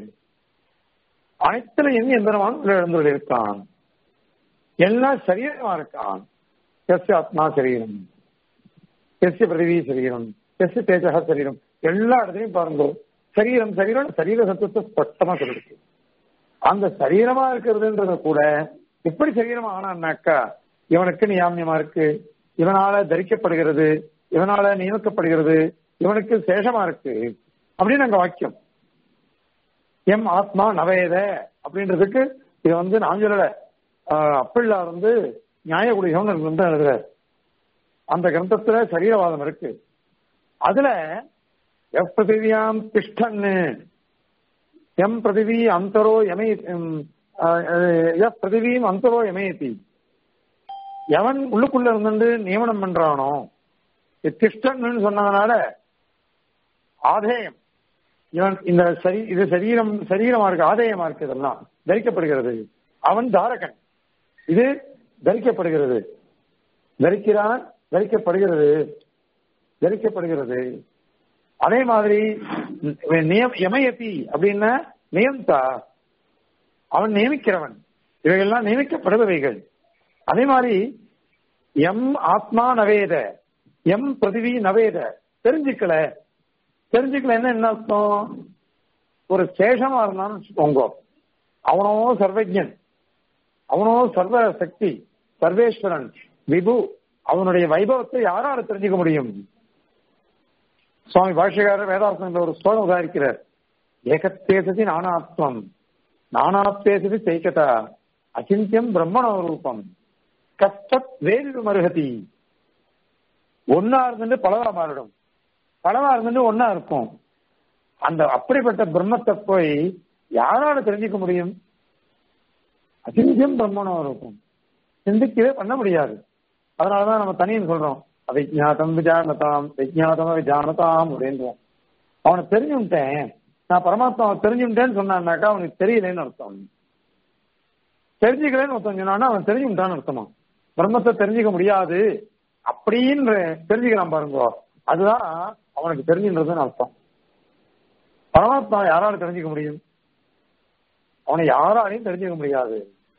அனைத்துல எம்பெருமான் எழுந்துள்ள இருக்கான் எல்லாம் சரீரமா இருக்கான் எஸ் ஆத்மா சரீரம் எஸ் பிரிவி சரீரம் எஸ் தேஜக சரீரம் எல்லா இடத்துலையும் பாருங்க சரீரம் சரீரம் சரீர சத்துவத்தை ஸ்பஷ்டமா சொல்லிருக்கு அந்த சரீரமா இருக்கிறதுன்றத கூட எப்படி சரீரமா ஆனான்னாக்கா இவனுக்கு நியாமியமா இருக்கு இவனால தரிக்கப்படுகிறது இவனால நியமிக்கப்படுகிறது இவனுக்கு சேஷமா இருக்கு அப்படின்னு அங்க வாக்கியம் எம் ஆத்மா நவேத அப்படின்றதுக்கு இது வந்து நான் சொல்லல அப்பிள்ளார் வந்து நியாய குடிகம்னு வந்து எழுதுறாரு அந்த கிரந்தத்துல சரீரவாதம் இருக்கு அதுல எப் பிருத்திவியாம் திஷ்டன்னு எம் பிருத்திவி அந்தரோ எமை எப் பிருத்திவியும் அந்தரோ எமயத்தி எவன் உள்ளுக்குள்ள இருந்து நியமனம் பண்றானோ திஷ்டன்னு சொன்னதுனால ஆதேயம் இவன் இந்த சரி இது சரீரம் சரீரமா இருக்கு ஆதேயமா இருக்கு இதெல்லாம் தரிக்கப்படுகிறது அவன் தாரகன் இது தரிக்கப்படுகிறது தரிக்கிறான் தரிக்கப்படுகிறது தரிக்கப்படுகிறது அதே மாதிரி நியம் எமயத்தி அப்படின்னா நியம்தா அவன் நியமிக்கிறவன் இவைகள்லாம் நியமிக்கப்படுபவைகள் அதே மாதிரி எம் ஆத்மா நவேத எம் பிரதிவி நவேத தெரிஞ்சுக்கல தெரிஞ்சுக்கல என்ன என்ன அர்த்தம் ஒரு சேஷமா இருந்தான்னு வச்சுக்கோங்க அவனோ சர்வஜன் அவனோ சர்வ சக்தி சர்வேஸ்வரன் விபு அவனுடைய வைபவத்தை யாரால தெரிஞ்சுக்க முடியும் சுவாமி பாஷ்யகாரர் வேதார்த்தம் ஒரு ஸ்லோகம் உதாரிக்கிறார் ஏகத்தேசதி நானாத்வம் நானாத்தேசதி சைக்கதா அச்சிந்தியம் பிரம்மணோ ரூபம் கஷ்டத் வேறு மருகதி ஒன்னா இருந்துட்டு பலவா மாறிடும் பலவா இருந்துட்டு ஒன்னா இருக்கும் அந்த அப்படிப்பட்ட பிரம்மத்தை போய் யாரால தெரிஞ்சுக்க முடியும் அச்சிந்தியம் பிரம்மணோ ரூபம் சிந்திக்கவே பண்ண முடியாது அதனாலதான் நம்ம தனியும் சொல்றோம் அவிஜாத்தம் விஜானதாம் விஜானதம் விஜானதாம் அப்படின்றோம் அவனை தெரிஞ்சுட்டேன் நான் பரமாத்மாவை தெரிஞ்சுட்டேன்னு சொன்னான்னாக்கா அவனுக்கு தெரியலன்னு அர்த்தம் தெரிஞ்சுக்கலன்னு ஒருத்தன் சொன்னான்னா அவன் தெரிஞ்சுட்டான்னு அர்த்தமா பிரம்மத்தை தெரிஞ்சுக்க முடியாது அப்படின்னு தெரிஞ்சுக்கிறான் பாருங்க அதுதான் அவனுக்கு தெரிஞ்சுன்றதுன்னு அர்த்தம் பரமாத்மா யாரால தெரிஞ்சுக்க முடியும் அவனை யாராலையும் தெரிஞ்சுக்க முடியாது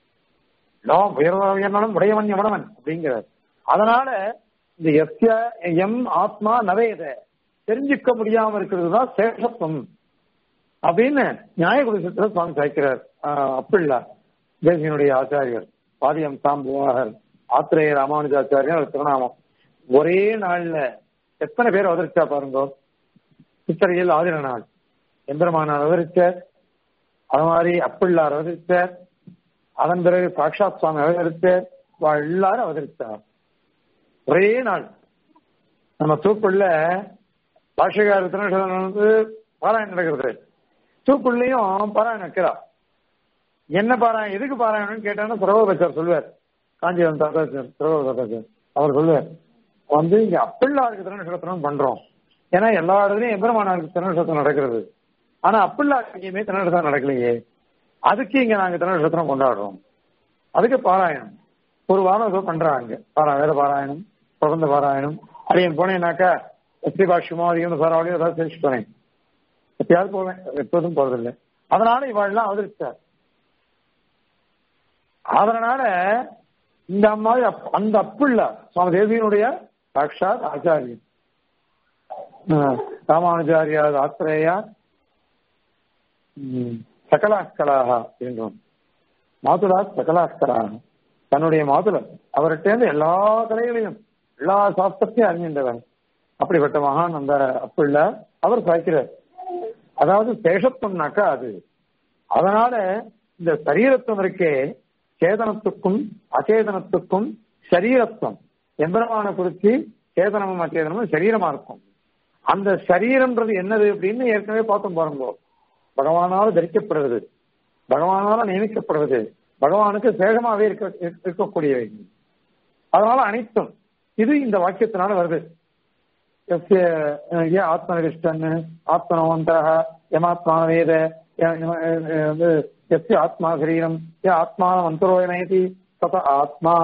உயர்ந்தாலும் உடையவன் எவனவன் அப்படிங்கிறார் அதனால இந்த எஸ்ய எம் ஆத்மா நவேத தெரிஞ்சுக்க முடியாம இருக்கிறது தான் சேஷத்துவம் அப்படின்னு நியாயகுடிசத்துல சுவாமி சாய்க்கிறார் அப்பிள்ளா தேசியனுடைய ஆச்சாரியர் பாதியம் சாம்புவாகர் ஆத்திரேய ராமானுஜாச்சாரியர் திருநாமம் ஒரே நாள்ல எத்தனை பேர் அவதரிச்சா பாருங்க சித்திரையில் ஆதிர நாள் எந்திரமானார் அவதரிச்சார் அது மாதிரி அப்பிள்ளார் அவதரிச்சார் அதன் பிறகு சாட்சாத் சுவாமி அவதரிச்சார் எல்லாரும் அவதரித்தார் ஒரே நாள் நம்ம தூக்குள்ள பாஷகார திருநெல்வேலி வந்து பாராயணம் நடக்கிறது தூக்குள்ளையும் பாராயணம் வைக்கிறா என்ன பாராயணம் எதுக்கு பாராயணம்னு கேட்டாங்கன்னா பிரபோபச்சார் சொல்லுவார் காஞ்சிபுரம் தாத்தாச்சார் பிரபோபச்சார் அவர் சொல்லுவார் வந்து இங்க அப்பிள்ளாருக்கு திருநட்சத்திரம் பண்றோம் ஏன்னா எல்லா இடத்துலயும் எம்பெருமானாருக்கு திருநட்சத்திரம் நடக்கிறது ஆனா அப்பிள்ளாருக்கு எங்கேயுமே திருநட்சத்திரம் நடக்கலையே அதுக்கு இங்க நாங்க திருநட்சத்திரம் கொண்டாடுறோம் அதுக்கு பாராயணம் ஒரு வாரம் ஏதோ பண்றாங்க பாரா வேத பாராயணம் பிரபந்த பாராயணம் அடியன் போனேன்னாக்கா எஸ்பி பாஷ்யமோ அதிகம் சாராவளியோ ஏதாவது தெரிஞ்சு போனேன் எப்பயாவது போவேன் எப்போதும் போறதில்லை அதனால இவாள்லாம் அவதரிச்சார் அதனால இந்த அம்மா அந்த அப்புள்ள சுவாமி தேவியனுடைய சாட்சாத் ஆச்சாரியன் ராமானுஜாரியா ஆத்திரேயா சகலாஸ்கலாக என்றோம் மாதுலா சகலாஸ்கலாக தன்னுடைய மாதுலர் அவர்கிட்ட எல்லா கலைகளையும் எல்லா சாஸ்திரத்தையும் அறிஞ்சின்றவர் அப்படிப்பட்ட மகான் அந்த அப்புள்ள அவர் சாய்க்கிறார் அதாவது சேஷத்துவம்னாக்கா அது அதனால இந்த சரீரத்துவம் இருக்கே சேதனத்துக்கும் அச்சேதனத்துக்கும் சரீரத்துவம் எம்பெருமான குறிச்சு சேதனமும் அச்சேதனமும் சரீரமா இருக்கும் அந்த சரீரம்ன்றது என்னது அப்படின்னு ஏற்கனவே பார்த்தோம் பாருங்க பகவானால தரிக்கப்படுறது பகவானால நியமிக்கப்படுறது பகவானுக்கு சேகமாவே இருக்க இருக்கக்கூடியவை அதனால அனைத்தும் இது இந்த வாக்கியத்தினால வருது ஏ ஆத்மனிஷ்டன் ஆத்மனவந்தக யமாத்மா வேத எஸ்ய ஆத்மா சரீரம் ஏ ஆத்மா அந்தரோயமயதி தத ஆத்மா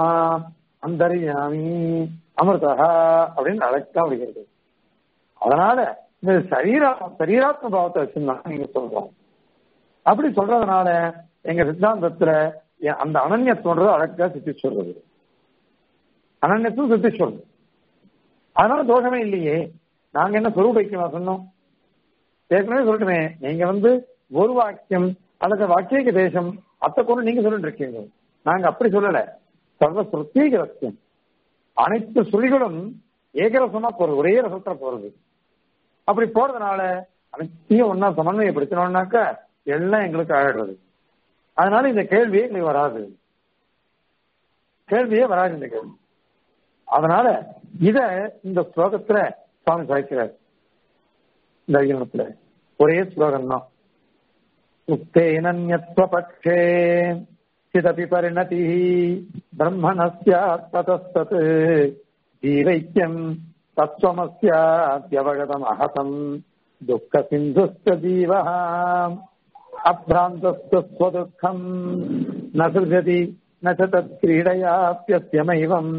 அந்தரியாமி அமிர்தா அப்படின்னு அழைக்க முடிகிறது அதனால இந்த சரீரா சரீராத்ம பாவத்தை வச்சுருந்தாங்க நீங்க சொல்றோம் அப்படி சொல்றதுனால எங்க சித்தாந்தத்துல எ- அந்த அனன்யத்தோன்றது அழகா சுத்தி சொல்றது அனன்யத்தும் சுத்தி சொல்றது அதனால தோஷமே இல்லையே நாங்க என்ன சொரூபிக்கமா சொன்னோம் ஏற்கனவே சொல்லட்டுமே நீங்க வந்து ஒரு வாக்கியம் அல்லது வாக்கியக தேசம் அத்தை கொண்டு நீங்க சொல்லிட்டு இருக்கீங்க நாங்க அப்படி சொல்லல சர்வ பிரத்யேக ரசம் அனைத்து சுழிகளும் ஏகரசமா போறது ஒரே ரசத்துல போறது அப்படி போறதுனால அனைத்தையும் ஒன்னா சமன்வயப்படுத்தினோம்னாக்கா எல்லாம் எங்களுக்கு ஆயிடுறது அதனால இந்த கேள்வியே எங்களுக்கு வராது கேள்வியே வராது இந்த கேள்வி அதனால இத இந்த ஸ்லோகத்துல சுவாமி சாய்க்கிறார் இந்த அதிகரணத்துல ஒரே ஸ்லோகம் தான் உக்தேனன்யத்வபக்ஷே சிதபி பரிணதி பிரம்மணஸ்யாத்ததஸ்தத் ஜீவைக்கியம் தத்துவமஸ்யாத்யவகதம் அஹதம் துக்க சிந்துஸ்த ஜீவः அப்ராந்தஸ்து ஸ்வதுக்கம் ந சிருஜதி ந ச தத் क्रीडयाप्यस्यमैवम्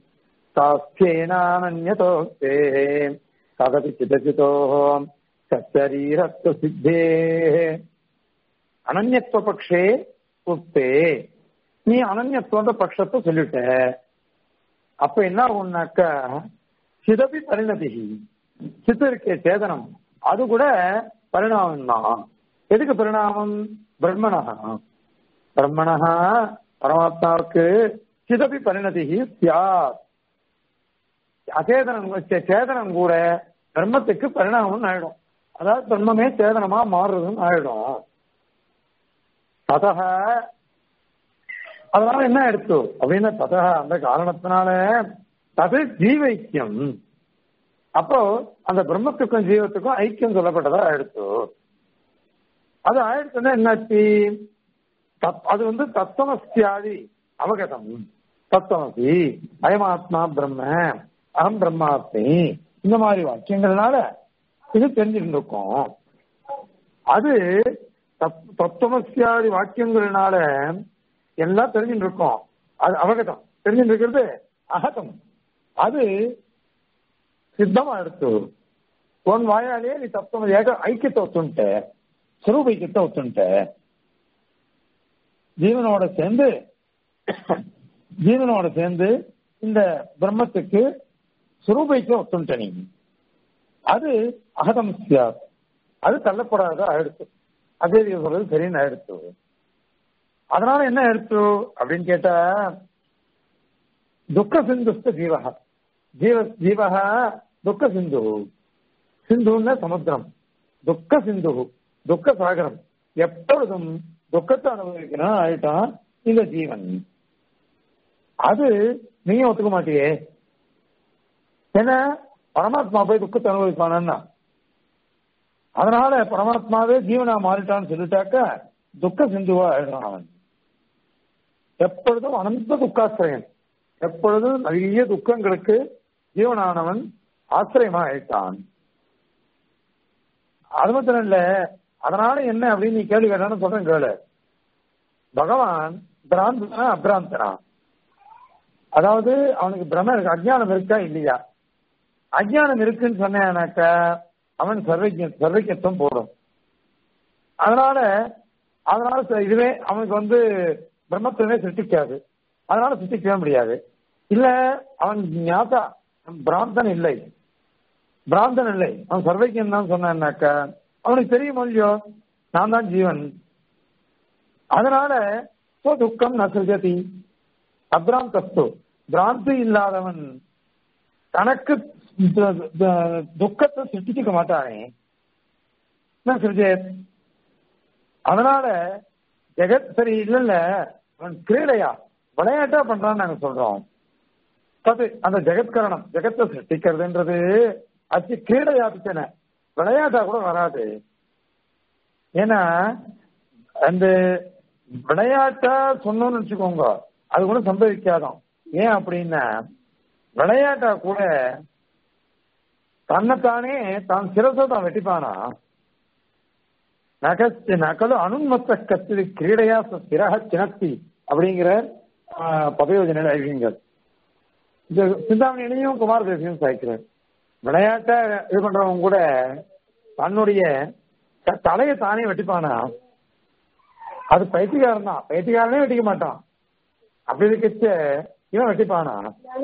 सास्थ्येनानन्यतोक्तेः तदपि चितचितोः सशरीरत्व सिद्धेः அனன்யத்துவ பக்ஷே உக்தே நீ அனன்யத்துவ பட்சத்தை சொல்லிட்ட அப்ப என்ன ஆகும்னாக்கா சிதபி பரிணதி சித்து இருக்கே சேதனம் அது கூட பரிணாமம் தான் எதுக்கு பரிணாமம் பிரம்மணஹா பிரம்மணஹா பரமாத்மாவுக்கு சிதபி பரிணதி சியாத் அச்சேதனம் சே- சேதனம் கூட பிரம்மத்துக்கு பரிணாமம் ஆயிடும் அதாவது பிரம்மமே சேதனமா மாறுறதுன்னு ஆயிடும் ததக அதனால என்ன எடுத்து அப்படின்னா ததக அந்த காரணத்தினால தது ஜீவைக்கியம் அப்போ அந்த பிரம்மத்துக்கும் ஜீவத்துக்கும் ஐக்கியம் சொல்லப்பட்டதா எடுத்து அது ஆயிடுச்சுன்னா என்னாச்சு தத்- அது வந்து தத்துவமஸ்தியாதி அவகதம் தத்துவமசி அயமாத்மா பிரம்ம அகம் பிரம்மாத்மி இந்த மாதிரி வாக்கியங்கள்னால இது தெரிஞ்சுட்டு இருக்கோம் அது தத்- தத்துவமஸ்தியாதி வாக்கியங்கள்னால எல்லாம் தெரிஞ்சுட்டு இருக்கோம் அது அவகதம் தெரிஞ்சுட்டு இருக்கிறது அகதம் அது சித்தமா எடுத்து உன் வாயாலே நீ தத்துவம் ஏக ஐக்கியத்தை ஒத்துன்ட்ட சுரூப ஐக்கியத்தை ஒத்துன்ட்ட ஜீவனோட சேர்ந்து ஜீவனோட சேர்ந்து இந்த பிரம்மத்துக்கு சுரூபைக்கு ஒத்துன்ட்ட நீ அது அகதம் சியாத் அது தள்ளப்படாத ஆயிடுச்சு அதே சொல்றது சரின்னு ஆயிடுச்சு அதனால என்ன எடுத்து அப்படின்னு கேட்டா துக்க சிந்துஸ்த ஜீவக ஜீவ ஜீவக துக்க சிந்து சிந்துன்னா சமுத்திரம் துக்க சிந்து துக்க சாகரம் எப்பொழுதும் துக்கத்தை அனுபவிக்கிறான் ஆயிட்டான் இந்த ஜீவன் அது நீயும் ஒத்துக்க மாட்டியே ஏன்னா பரமாத்மா போய் துக்கத்தை அனுபவிப்பானா அதனால பரமாத்மாவே ஜீவனா மாறிட்டான்னு சொல்லிட்டாக்க துக்க சிந்துவா ஆயிடுறான் அவன் எப்பொழுதும் அனந்த துக்காசிரியன் எப்பொழுதும் நிறைய துக்கங்களுக்கு ஜீவனானவன் ஆசிரியமா ஆயிட்டான் அது மாத்திரம் இல்ல அதனால என்ன அப்படின்னு நீ கேள்வி கேட்டான்னு சொல்றேன் கேளு பகவான் பிராந்தனா அபிராந்தனா அதாவது அவனுக்கு பிரம இருக்கு அஜ்ஞானம் இருக்கா இல்லையா அஜ்ஞானம் இருக்குன்னு சொன்னாக்க அவன் சர்வஜ சர்வஜத்துவம் போடும் அதனால அதனால ச- இதுவே அவனுக்கு வந்து பிரம்மத்துவமே சிருஷ்டிக்காது அதனால சிருஷ்டிக்கவே முடியாது இல்ல அவன் ஞாதா பிராந்தன் இல்லை பிராந்தன் இல்லை அவன் சர்வைக்கியம் தான் சொன்னாக்க அவனுக்கு தெரியும் இல்லையோ நான் தான் ஜீவன் அதனால சோ துக்கம் ந சிருஜதி அபிராந்தஸ்து பிராந்தி இல்லாதவன் தனக்கு த- த- துக்கத்தை சிருஷ்டிக்க மாட்டானே என்ன சிருஜேத் அதனால ஜெகத் சரி இல்ல இல்ல அவன் கிரீடையா விளையாட்டா பண்றான்னு நாங்க சொல்றோம் அது அந்த ஜெகத்கரணம் ஜெகத்தை சிருஷ்டிக்கிறதுன்றது அது கிரீடையா பிச்சனை விளையாட்டா கூட வராது ஏன்னா அந்த விளையாட்டா சொன்னோம்னு வச்சுக்கோங்க அது கூட சம்பவிக்காதான் ஏன் அப்படின்னா விளையாட்டா கூட தன்னைத்தானே தான் சிரசை தான் வெட்டிப்பானா நகஸ்தி நகலு அனுமத்த கத்திரி கிரீடையா சிரக சினத்தி அப்படிங்கிற பதயோஜனை அறிவிங்கள் இந்த சிந்தாமணியிலையும் குமார தேசியம் சாய்க்கிறார் விளையாட்டா இது பண்றவங்க கூட தன்னுடைய த- தலையை தானே வெட்டிப்பானா அது பைத்தியக்காரன் தான் பைத்தியக்காரனே வெட்டிக்க மாட்டான் அப்படி இருக்கச்ச இவன் வெட்டிப்பானா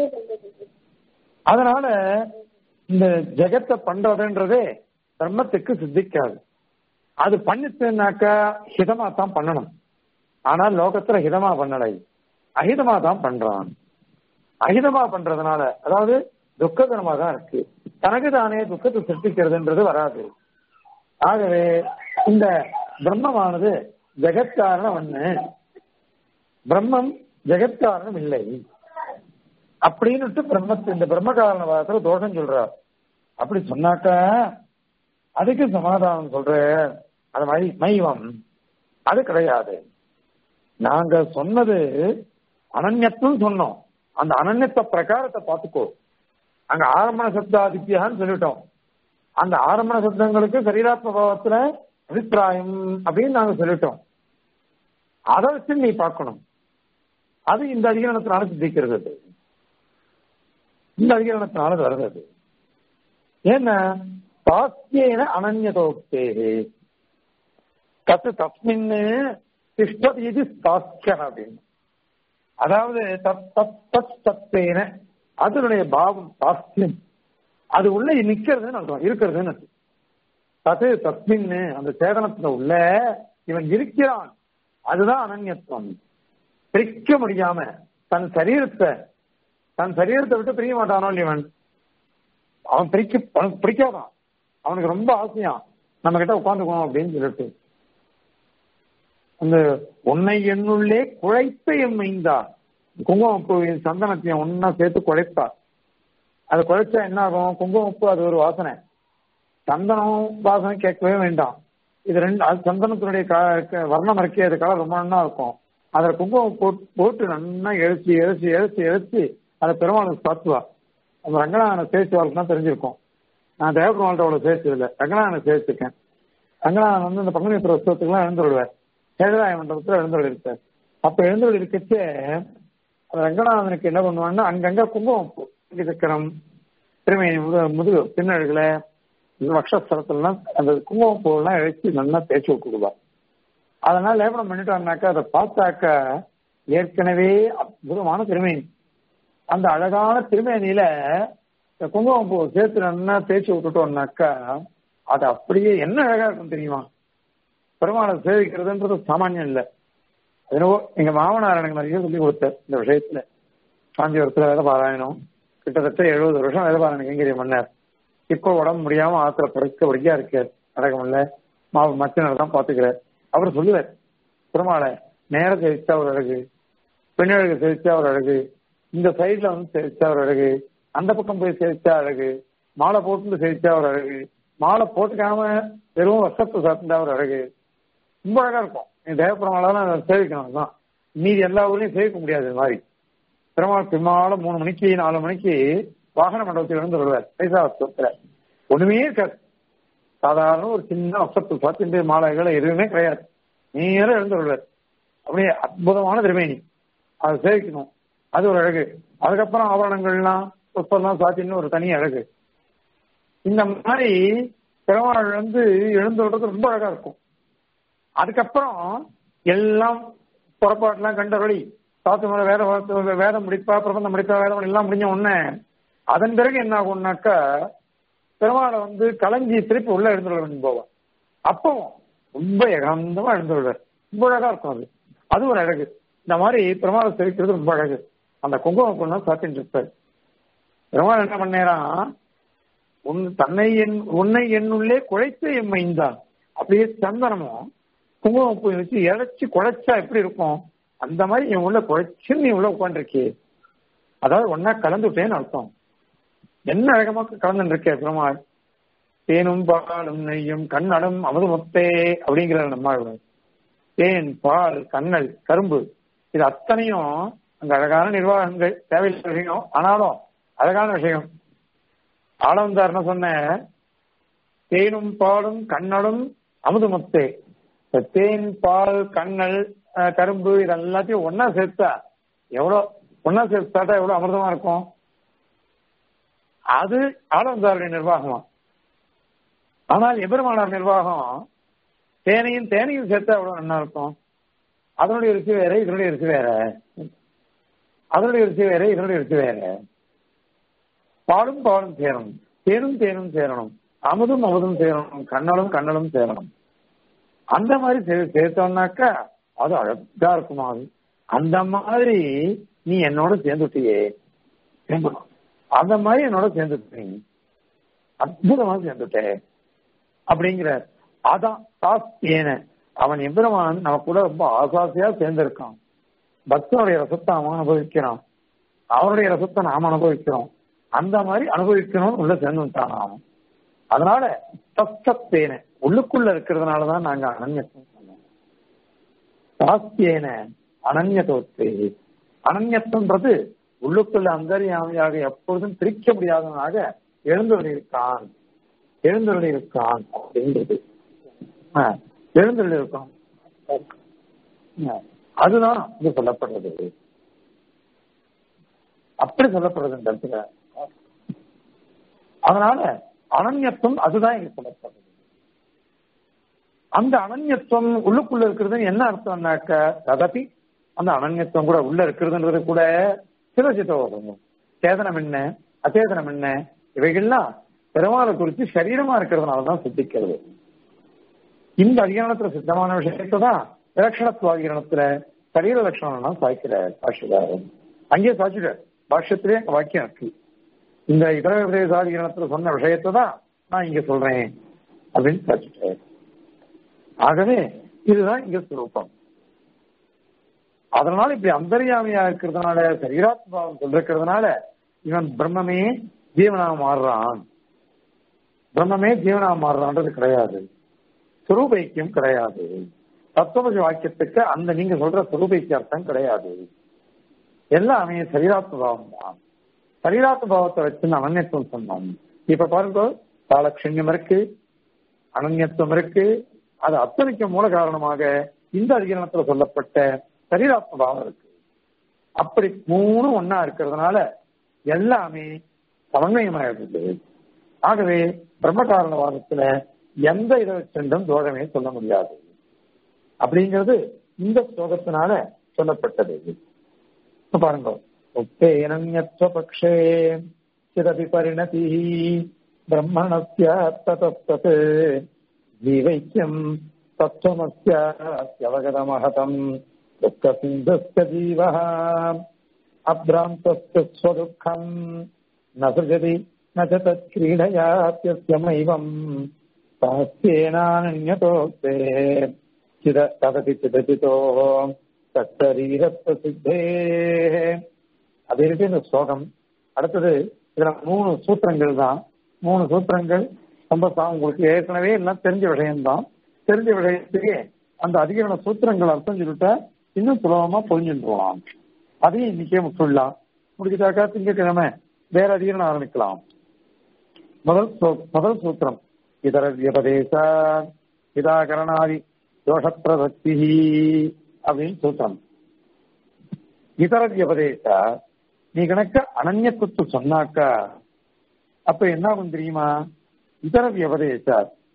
அதனால இந்த ஜெகத்தை பண்றதுன்றதே பிரம்மத்துக்கு சித்திக்காது அது பண்ணிச்சுனாக்கா ஹிதமா தான் பண்ணணும் ஆனா லோகத்துல ஹிதமா பண்ணலை அஹிதமா தான் பண்றான் அஹிதமா பண்றதுனால அதாவது துக்ககரமா தான் இருக்கு தனக்கு தானே துக்கத்தை சிருஷ்டிக்கிறதுன்றது வராது ஆகவே இந்த பிரம்மமானது ஜெகத்காரணம் ஒண்ணு பிரம்மம் ஜெகத்காரணம் இல்லை அப்படின்னுட்டு பிரம்மத்து இந்த பிரம்ம காரணவாதத்துல தோஷம் சொல்றார் அப்படி சொன்னாக்கா அதுக்கு சமாதானம் சொல்ற அது மாதிரி மைவம் அது கிடையாது நாங்க சொன்னது அனன்யத்தும் சொன்னோம் அந்த அனன்யத்த பிரகாரத்தை பார்த்துக்கோ அங்க ஆரம்பண சப்தாதித்யான்னு சொல்லிட்டோம் அந்த ஆரம்பண சப்தங்களுக்கு சரீராத்ம பாவத்துல அபிப்பிராயம் அப்படின்னு நாங்க சொல்லிட்டோம் அதை வச்சு நீ பார்க்கணும் அது இந்த அதிகரணத்தினால சித்திக்கிறது அது. இந்த அதிகரணத்தினால வருது அது. ஏன்னா சாஸ்தியேன அனன்யதோக்தே தத்து தஸ்மின் திஷ்டதி இது சாஸ்தியம் அப்படின்னு அதாவது தத் தத் தத் தத்தேன அதனுடைய பாவம் சாஸ்தியம் அது உள்ள நிக்கிறதுன்னு அர்த்தம் இருக்கிறதுன்னு அர்த்தம். தது தஸ்மின்னு அந்த சேதனத்துல உள்ள இவன் இருக்கிறான் அதுதான் அனன்யத்துவம் பிரிக்க முடியாம தன் சரீரத்தை தன் சரீரத்தை விட்டு பிரிய மாட்டானோ இவன் அவன் பிரிக்க அவனுக்கு பிடிக்காதான் அவனுக்கு ரொம்ப ஆசையா நம்ம கிட்ட உட்காந்துக்கணும் அப்படின்னு சொல்லிட்டு அந்த உன்னை என்னுள்ளே குழைத்த எம்மைந்தா குங்குமப்பூ சந்தனத்தையும் ஒன்னா சேர்த்து குழைப்பா அது குழைச்சா என்ன ஆகும் குங்குமப்பூ அது ஒரு வாசனை சந்தனம் வாசனை கேட்கவே வேண்டாம் இது ரெண்டு அது சந்தனத்தினுடைய க- க- வர்ணம் இருக்கே அது கலர் ரொம்ப நல்லா இருக்கும் அதுல குங்குமம் போட்டு போட்டு நல்லா எழுச்சி எழுச்சி எழுச்சி எழுச்சி அதை பெருமாளுக்கு சாத்துவா அந்த ரங்கநாதனை சேர்த்து தான் தெரிஞ்சிருக்கும் நான் தேவபெருமாள்கிட்ட அவ்வளவு சேர்த்து இல்லை ரங்கநாதனை சேர்த்துருக்கேன் ரங்கநாதன் வந்து இந்த பங்குனி உற்சவத்துக்குலாம் எழுந்துருவார் சேதராய மண்டபத்துல எழுந்துள்ள இருக்கார் அப்ப எழுந்துள்ள இருக்கச்சே அந்த ரங்கநாதனுக்கு என்ன பண்ணுவாங்கன்னா அங்கங்க குங்குமம் பூ, சக்கரம் திருமேனி முது முதுகு பின்னழுகளை வக்ஷஸ்தலத்துலாம் அந்த குங்குமம் பூவெல்லாம் இழைச்சி நல்லா தேய்ச்சி விட்டுடுவா அதனால லேபனம் பண்ணிட்டாருனாக்கா அதை பார்த்தாக்கா ஏற்கனவே அற்புதமான திருமேனி அந்த அழகான திருமேனியில இந்த குங்குமம் பூ சேர்த்து நல்லா தேய்ச்சி விட்டுட்டோம்னாக்கா அது அப்படியே என்ன அழகா இருக்கும் தெரியுமா பெருமாளை சேவிக்கிறதுன்றது சாமானியம் இல்லை என்னவோ எங்க மாமனார் எனக்கு நிறைய சொல்லி கொடுத்தார் இந்த விஷயத்துல காஞ்சிபுரத்துல வேலை பாராயணம் கிட்டத்தட்ட எழுபது வருஷம் வேலை பாராயணம் கைங்கரிய மன்னர் இப்போ உடம்பு முடியாம ஆத்திர படுக்க படிக்கா இருக்கார் நடக்கமில்ல மாவு மச்சனர் தான் பாத்துக்கிறார் அவர் சொல்லுவார் பெருமாளை நேர சேவிச்சா ஒரு அழகு பெண்ணழகு சேவிச்சா ஒரு அழகு இந்த சைடுல வந்து சேவிச்சா ஒரு அழகு அந்த பக்கம் போய் சேவிச்சா அழகு மாலை போட்டு சேவிச்சா ஒரு அழகு மாலை போட்டுக்காம வெறும் வசத்தை சாப்பிட்டா ஒரு அழகு ரொம்ப அழகா இருக்கும் என் தேவப்பெருமாளெல்லாம் சேவிக்கணும் தான் மீதி எல்லா ஊர்லயும் சேவிக்க முடியாது இது மாதிரி பெருமாள் பெருமாளும் மூணு மணிக்கு நாலு மணிக்கு வாகன மண்டபத்தில் இருந்து வருவார் பைசா வஸ்தத்துல ஒண்ணுமே இருக்காது சாதாரண ஒரு சின்ன வசத்து சாத்திண்டு மாலைகள் எதுவுமே கிடையாது நேரம் எழுந்து வருவார் அப்படியே அற்புதமான திருமேனி அதை சேவிக்கணும் அது ஒரு அழகு அதுக்கப்புறம் ஆபரணங்கள்லாம் புஷ்பம்லாம் சாத்தின்னு ஒரு தனி அழகு இந்த மாதிரி பெருமாள் வந்து எழுந்துறது ரொம்ப அழகா இருக்கும் அதுக்கப்புறம் எல்லாம் புறப்பாட்டுலாம் கண்டபடி சாத்து மேல வேத வளர்த்து- வேதம் முடிப்பா பிரபந்தம் முடிப்பா வேதம் எல்லாம் முடிஞ்ச உடனே அதன் பிறகு என்ன ஆகும்னாக்கா பெருமாளை வந்து கலைஞ்சி திருப்பி உள்ள எழுந்துள்ள போவான் அப்போ ரொம்ப ஏகாந்தமா எழுந்துள்ளார் ரொம்ப அழகா இருக்கும் அது அது ஒரு அழகு இந்த மாதிரி பெருமாளை தெரிவிக்கிறது ரொம்ப அழகு அந்த குங்குமம் பொண்ணு சாத்திட்டு இருப்பார் பெருமாள் என்ன பண்ணேரான் உன் தன்னை என் உன்னை என்னுள்ளே குழைத்த எம்மைந்தான் அப்படியே சந்தனமும் குங்குமம் பூ வச்சு இழைச்சி குழைச்சா எப்படி இருக்கும் அந்த மாதிரி என் உள்ள குழைச்சு நீ உள்ள உட்காந்துருக்கே அதாவது ஒன்னா கலந்துட்டேன்னு அர்த்தம் என்ன அழகமா கலந்துட்டு இருக்கே பெருமாள் தேனும் பாலும் நெய்யும் கண்ணடம் அமுதுமுத்தே அப்படிங்கிற நம்ம தேன் பால் கண்ணல் கரும்பு இது அத்தனையும் அங்க அழகான நிர்வாகங்கள் தேவையில்லை விஷயம் ஆனாலும் அழகான விஷயம் ஆளவந்தார் என்ன சொன்ன தேனும் பாலும் கண்ணலும் அமுதுமுத்தே இந்த தேன் பால் கண்ணல் அஹ், கரும்பு இது எல்லாத்தையும் ஒன்னா சேர்த்தா எவ்வளவு ஒன்னா சேர்த்து சாப்பிட்டா எவ்வளவு அமிர்தமா இருக்கும் அது ஆளவந்தாருடைய நிர்வாகமா ஆனால் எபெருமானார் நிர்வாகம் தேனையும் தேனையும் சேர்த்தா எவ்வளவு நல்லா இருக்கும் அதனுடைய ருசி வேற இதனுடைய ருசி வேற அதனுடைய ருசி வேற இதனுடைய ருசி வேற பாலும் பாலும் சேரணும் தேனும் தேனும் சேரணும் அமுதும் அமுதும் சேரணும் கண்ணலும் கண்ணலும் சேரணும் அந்த மாதிரி சே- சேர்த்தோம்னாக்கா அது அழகா இருக்குமா அது அந்த மாதிரி நீ என்னோட சேர்ந்துட்டியே சேர்ந்துடும். அந்த மாதிரி என்னோட சேர்ந்துட்டீங்க அற்புதமா சேர்ந்துட்டே அப்படிங்கிற அதான் சாஸ்தியன அவன் எம்பெருமான் நம்ம கூட ரொம்ப ஆசாசியா சேர்ந்திருக்கான் பக்தனுடைய ரசத்தை அவன் அனுபவிக்கிறான் அவனுடைய ரசத்தை நாம அனுபவிக்கிறோம் அந்த மாதிரி அனுபவிக்கணும்னு உள்ள சேர்ந்து விட்டான் அவன் அதனால தத்தேன உள்ளுக்குள்ள இருக்கிறதுனாலதான் நாங்க அனன்யத்துவம் சொன்னோம் சாஸ்தியேன அனன்யதோத்தே அனன்யத்துவன்றது உள்ளுக்குள்ள அந்தரியாமையாக எப்பொழுதும் பிரிக்க முடியாதவனாக எழுந்தவன் இருக்கான் எழுந்தவன் இருக்கான் அப்படின்றது ஆ, எழுந்தருள் இருக்கான் ஆ, அதுதான் இது சொல்லப்படுறது அப்படி சொல்லப்படுறது இந்த இடத்துல அதனால அனன்யத்துவம் அதுதான் இங்க சொல்லப்படுறது அந்த அனன்யத்துவம் உள்ளுக்குள்ள இருக்கிறது என்ன அர்த்தம்னாக்க ததபி அந்த அனன்யத்துவம் கூட உள்ள இருக்கிறதுன்றது கூட சிவசித்தம் சேதனம் என்ன அச்சேதனம் என்ன இவைகள்லாம் பெருமாளை குறித்து சரீரமா இருக்கிறதுனாலதான் சித்திக்கிறது இந்த அதிகாரத்துல சித்தமான விஷயத்தை தான் விலட்சணத்துவாகிரணத்துல சரீர லட்சணம் சாய்க்கிற சாட்சிதாரம் அங்கேயே சாட்சிட்டார் பாஷ்யத்திலே அங்க வாக்கியம் இருக்கு இந்த இதர விதேசாதிகரணத்துல சொன்ன விஷயத்தை தான் நான் இங்க சொல்றேன் அப்படின்னு சாட்சிட்டார் ஆகவே இதுதான் இங்க சுரூபம் அதனால இப்படி அந்தர்யாமியா இருக்கிறதுனால சரீராத்மாவம் சொல்லிருக்கிறதுனால இவன் பிரம்மமே ஜீவனா மாறுறான் பிரம்மமே ஜீவனா மாறுறான்றது கிடையாது சுரூபைக்கியம் கிடையாது தத்துவமசி வாக்கியத்துக்கு அந்த நீங்க சொல்ற சுரூபைக்கிய அர்த்தம் கிடையாது எல்லாமே சரீராத்ம பாவம் தான் சரீராத்ம பாவத்தை வச்சு அனன்யத்துவம் சொன்னோம் இப்ப பாருங்க தாலட்சண்யம் இருக்கு அனன்யத்துவம் இருக்கு அது அத்தனைக்கு மூல காரணமாக இந்த அதிகரணத்துல சொல்லப்பட்ட சரீராத்ம பாவம் இருக்கு அப்படி மூணும் ஒன்னா இருக்கிறதுனால எல்லாமே சமன்வயமாயிடுது ஆகவே பிரம்ம காரணவாதத்துல எந்த இதை வச்சும் தோஷமே சொல்ல முடியாது அப்படிங்கிறது இந்த ஸ்லோகத்தினால சொல்லப்பட்டது இப்ப பாருங்க உத்தேனன்யத்வபக்ஷே சிதபி பரிணதி பிரம்மணஸ்ய ததத் ஜீவைக்கியம் தத்துவமஸ்யவகதமஹதம் துக்க சிந்தஸ்ய ஜீவः அப்ராந்தஸ்ய ஸ்வதுக்கம் ந சிருஜதி न च तत्क्रीडयात्यस्यमैवम् सहस्येनानन्यतोक्ते चिद तदपि चिदचितो தத்தரீரப்பிரசித்தே அது இருக்கு இந்த ஸ்லோகம் அடுத்தது இதுல மூணு சூத்திரங்கள் தான் மூணு சூத்திரங்கள் ரொம்ப சா- உங்களுக்கு ஏற்கனவே எல்லாம் தெரிஞ்ச விஷயம்தான் தெரிஞ்ச விஷயத்துக்கு அந்த அதிகரண சூத்திரங்கள் அர்த்தம் சொல்லிட்டா இன்னும் சுலபமா புரிஞ்சுட்டு அதையும் இன்னைக்கே முக்கிடலாம் முடிச்சுட்டாக்கா திங்கட்கிழமை வேற அதிகரணம் ஆரம்பிக்கலாம் முதல் சூ- முதல் சூத்திரம் இதர வியபதேச இதாகரணாதி தோஷப்பிரசக்தி அப்படின்னு சூத்திரம் இதர வியபதேச நீ கணக்க அனன்யத்துவத்து சொன்னாக்கா அப்ப என்ன ஆகும் தெரியுமா இதர வியபதேச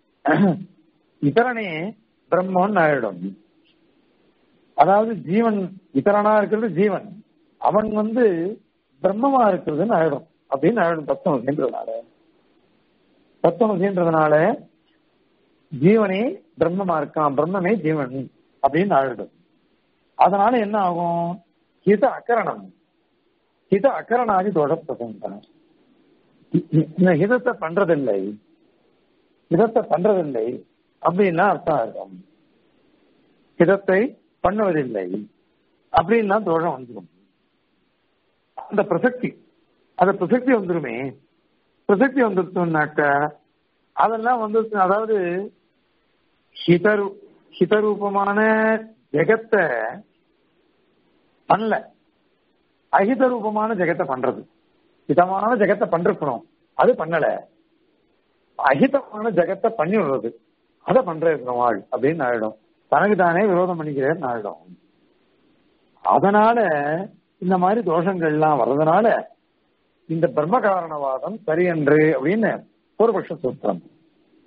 இதரனே பிரம்மன் ஆயிடும் அதாவது ஜீவன் இதரனா இருக்கிறது ஜீவன் அவன் வந்து பிரம்மமா இருக்கிறதுன்னு ஆயிடும் அப்படின்னு ஆயிடும் தத்துவம் சேர்ந்ததுனால தத்துவம் சேர்ந்ததுனால ஜீவனே பிரம்மமா இருக்கான் பிரம்மமே ஜீவன் அப்படின்னு ஆயிடும் அதனால என்ன ஆகும் ஹித அக்கரணம் ஹித அக்கரணாதி தோஷ பிரசங்கம் இந்த ஹிதத்தை பண்றதில்லை ஹிதத்தை பண்றதில்லை அப்படின்னா அர்த்தம் இருக்கும் ஹிதத்தை பண்ணுவதில்லை அப்படின்னா தோஷம் வந்துடும் அந்த பிரசக்தி அந்த பிரசக்தி வந்துருமே பிரசக்தி வந்துருச்சுனாக்க அதெல்லாம் வந்து அதாவது ஹிதரு ஹிதரூபமான ஜெகத்தை பண்ணல அஹித ரூபமான ஜெகத்தை பண்றது ஹிதமான ஜெகத்தை பண்றக்கணும் அது பண்ணல அஹிதமான ஜெகத்தை பண்ணி விடுறது அதை பண்ற வாழ் அப்படின்னு ஆயிடும் தனக்கு தானே விரோதம் பண்ணிக்கிறேன்னு ஆயிடும் அதனால இந்த மாதிரி தோஷங்கள்லாம் வர்றதுனால இந்த பிரம்ம காரணவாதம் சரியன்று அப்படின்னு பூர்வபக்ஷ சூத்திரம்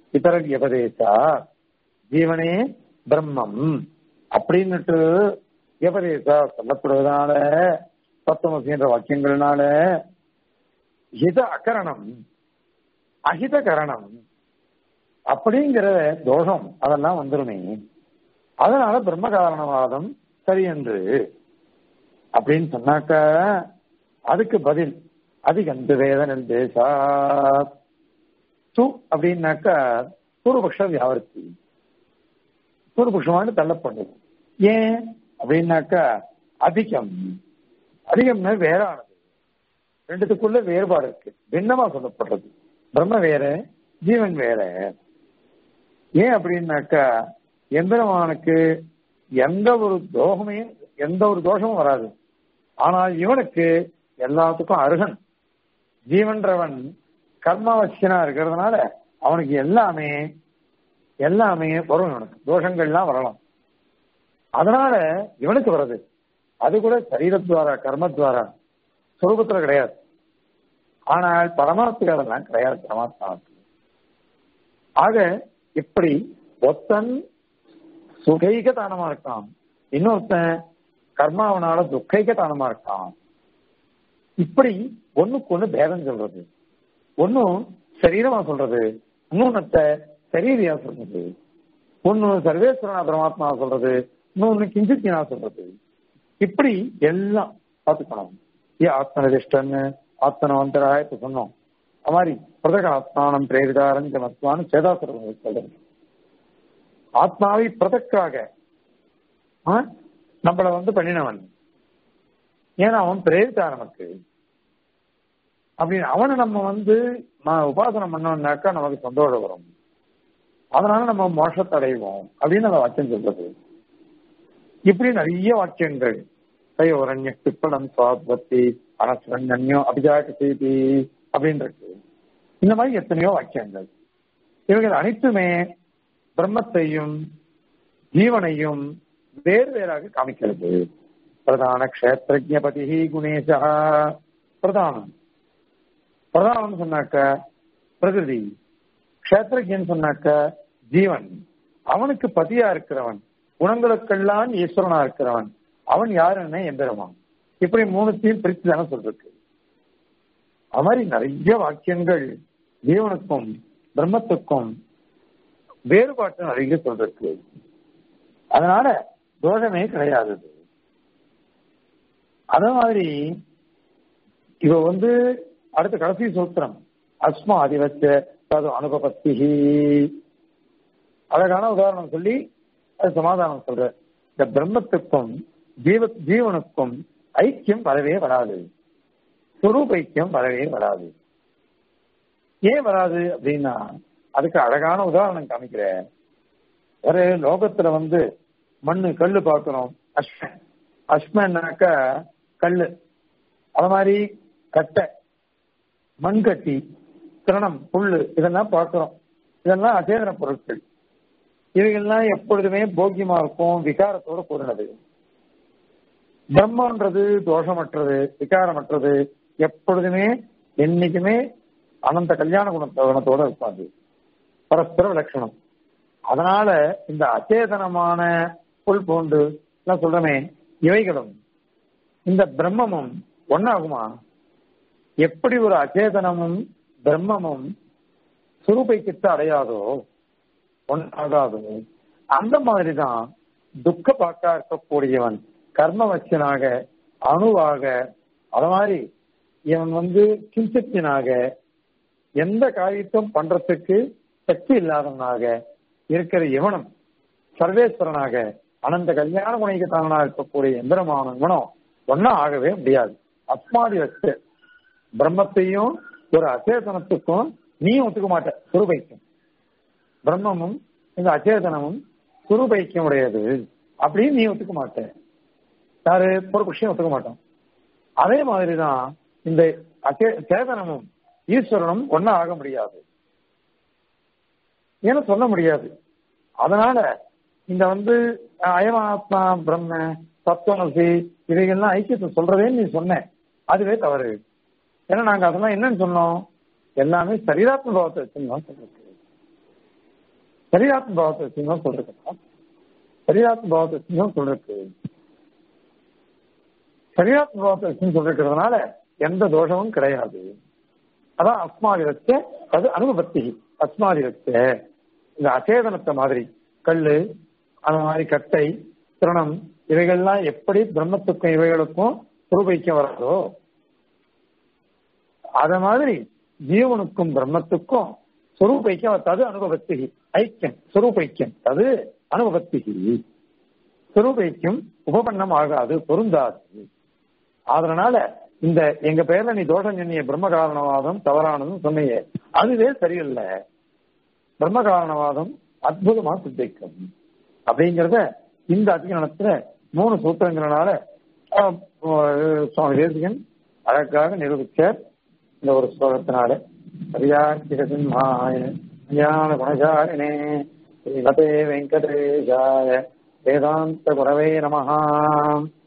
இதர வியபதேசா ஜீவனே பிரம்மம் அப்படின்னுட்டு வியபதேசா சொல்லப்படுவதனால தத்துவமசி என்ற வாக்கியங்கள்னால ஹித அகரணம் அஹித கரணம் அப்படிங்கிற தோஷம் அதெல்லாம் வந்துருமே அதனால பிரம்ம காரணவாதம் சரி என்று அப்படின்னு சொன்னாக்க அதுக்கு பதில் அதிகந்து வேதன் தேசா து அப்படின்னாக்கா பூர்வபக்ஷ வியாவர்த்தி பூர்வபக்ஷமான தள்ளப்படுது ஏன் அப்படின்னாக்கா அதிகம் அதிகம்னா வேறானது ரெண்டுத்துக்குள்ள வேறுபாடு இருக்கு பின்னமா சொல்லப்படுறது பிரம்ம வேற ஜீவன் வேற ஏன் அப்படின்னாக்கா எந்திரமானுக்கு எந்த ஒரு தோகமே எந்த ஒரு தோஷமும் வராது ஆனால் இவனுக்கு எல்லாத்துக்கும் அருகன் ஜீவன்றவன் கர்மாவசியனா இருக்கிறதுனால அவனுக்கு எல்லாமே எல்லாமே வரும் இவனுக்கு தோஷங்கள்லாம் வரலாம் அதனால இவனுக்கு வருது அது கூட சரீரத்வாரா கர்மத்வாரா சொரூபத்துல கிடையாது ஆனால் பரமாத்மாவுக்கு அதெல்லாம் கிடையாது பரமாத்மாவுக்கு ஆக இப்படி ஒத்தன் சுகைக தானமா இருக்கான் இன்னொருத்தன் கர்மாவனால துக்கைக தானமா இருக்கான் இப்படி ஒண்ணுக்கு ஒண்ணு பேதம் சொல்றது ஒன்னும் சரீரமா சொல்றது இன்னொன்னத்த சரீரியா சொல்றது ஒன்னு சர்வேஸ்வரனா பரமாத்மா சொல்றது இன்னொன்னு கிஞ்சித்தினா சொல்றது இப்படி எல்லாம் பார்த்துக்கணும் ஏ ஆத்மனிதிஷ்டன்னு ஆத்மனவந்தரா இப்ப சொன்னோம் அது மாதிரி பிரதக ஆத்மானம் பிரேரிதாரன் ஜனத்வான்னு சேதாசுரம் சொல்றது ஆத்மாவை பிரதக்காக நம்மள வந்து பண்ணினவன் ஏன்னா அவன் பிரேரிதா நமக்கு அப்படின்னு அவனை நம்ம வந்து உபாசனம் பண்ணோம்னாக்கா நமக்கு சந்தோஷம் வரும் அதனால நம்ம மோஷத்தை அடைவோம் அப்படின்னு அந்த வாக்கியம் சொல்றது இப்படி நிறைய வாக்கியங்கள் தயோரண்ய பிப்படம் சுவாத்வத்தி அனஸ்வன்யோ அபிஜாக்க செய்தி அப்படின்னு இருக்கு இந்த மாதிரி எத்தனையோ வாக்கியங்கள் இவைகள் அனைத்துமே பிரம்மத்தையும் ஜீவனையும் வேறு வேறாக காமிக்கிறது பிரதான கஷேத்திரஜபதி குணேசா பிரதானம் பிரதானம் சொன்னாக்க பிரகிருதி கஷேத்திரஜன் சொன்னாக்க ஜீவன் அவனுக்கு பதியா இருக்கிறவன் குணங்களுக்கெல்லாம் ஈஸ்வரனா இருக்கிறவன் அவன் யாருன்னு எந்திரமான் இப்படி மூணுத்தையும் பிரித்து தானே சொல்றது அது மாதிரி நிறைய வாக்கியங்கள் ஜீவனுக்கும் பிரம்மத்துக்கும் வேறுபாட்டு நிறைய சொல்றது அதனால தோஷமே கிடையாது அதே மாதிரி இவ வந்து அடுத்த கடைசி சூத்திரம் அஸ்மா அதிவச்ச தது அனுபபத்தி அழகான உதாரணம் சொல்லி அது சமாதானம் சொல்ற இந்த பிரம்மத்துக்கும் ஜீவ ஜீவனுக்கும் ஐக்கியம் வரவே வராது சுரூப ஐக்கியம் வரவே வராது ஏன் வராது அப்படின்னா அதுக்கு அழகான உதாரணம் காமிக்கிறேன் ஒரு லோகத்துல வந்து மண்ணு கல்லு பார்க்கிறோம் அஸ்ம அஸ்மன்னாக்கா கல்லு அது மாதிரி கட்டை மண்கட்டி கிரணம் புல்லு இதெல்லாம் பார்க்கிறோம் இதெல்லாம் அச்சேதன பொருட்கள் இவைகள்லாம் எப்பொழுதுமே போக்கியமா இருக்கும் விகாரத்தோட கூறினது பிரம்மன்றது தோஷமற்றது விகாரமற்றது எப்பொழுதுமே என்னைக்குமே அனந்த கல்யாண குணத்தோட இருப்பாது பரஸ்பர விலட்சணம் அதனால இந்த அச்சேதனமான புல் போன்று எல்லாம் சொல்றமே இவைகளும் இந்த பிரம்மமும் ஒன்னாகுமா எப்படி ஒரு அச்சேதனமும் பிரம்மமும் சுரூபைக்கிட்டு அடையாதோ ஒன்றாகாதோ அந்த மாதிரிதான் துக்க பாக்கா இருக்கக்கூடியவன் கர்மவச்சனாக அணுவாக அது மாதிரி இவன் வந்து கிஞ்சத்தினாக எந்த காரியத்தும் பண்றதுக்கு சக்தி இல்லாதவனாக இருக்கிற இவனும் சர்வேஸ்வரனாக அனந்த கல்யாண குணைக்கத்தானா இருக்கக்கூடிய எந்திரமான இவனும் ஒன்னா ஆகவே முடியாது அஸ்மாதி வச்சு பிரம்மத்தையும் ஒரு அச்சேதனத்துக்கும் நீயும் ஒத்துக்க மாட்ட சுருபைக்கும் பிரம்மமும் இந்த அச்சேதனமும் சுருபைக்கும் உடையது அப்படின்னு நீ ஒத்துக்க மாட்ட யாரு பொறுப்புஷியம் ஒத்துக்க மாட்டோம் அதே மாதிரிதான் இந்த அச்சே சேதனமும் ஈஸ்வரனும் ஒன்னா ஆக முடியாது ஏன்னா சொல்ல முடியாது அதனால இந்த வந்து அயமாத்மா பிரம்ம தத்துவமசி இவைகள்லாம் ஐக்கியத்தை சொல்றதே நீ சொன்ன அதுவே தவறு ஏன்னா நாங்க அதெல்லாம் என்னன்னு சொன்னோம் எல்லாமே சரீராத்ம பாவத்தை வச்சிருந்தோம் சொல்றது சரீராத்ம பாவத்தை சிங்கம் சொல்றேன் சரீராத்ம பாவத்தை சிங்கம் சொல்றது சரீராத்ம பாவத்தை சிங்கம் சொல்றதுனால எந்த தோஷமும் கிடையாது அதான் அஸ்மாவிரத்த அது அனுபவத்தி அஸ்மாவிரத்த இந்த அச்சேதனத்தை மாதிரி கல்லு அந்த மாதிரி கட்டை திருணம் இவைகள்லாம் எப்படி பிரம்மத்துக்கும் இவைகளுக்கும் சுரூபிக்கம் வராதோ அத மாதிரி ஜீவனுக்கும் பிரம்மத்துக்கும் சுரூபைக்கம் தது அனுபவத்தி ஐக்கியம் சுரூபைக்கியம் தது அனுபவத்தி சுரூபைக்கும் உபபன்னம் ஆகாது பொருந்தாது அதனால இந்த எங்க பேர்ல நீ தோஷம் சொன்னிய பிரம்ம காரணவாதம் தவறானதும் சொன்னியே அதுவே சரியில்லை பிரம்ம காரணவாதம் அற்புதமா சித்திக்கும் அப்படிங்கறத இந்த அதிகரணத்துல மூணு சூத்திரங்கிறனால சுவாமி தேசிகன் அழகாக நிரூபிச்சார் இந்த ஒரு ஸ்லோகத்தினால சரியாசிம்ஹாய ஞான குணசாரிணே ஸ்ரீமதே வெங்கடேஷாய வேதாந்த குரவே நமஹாம்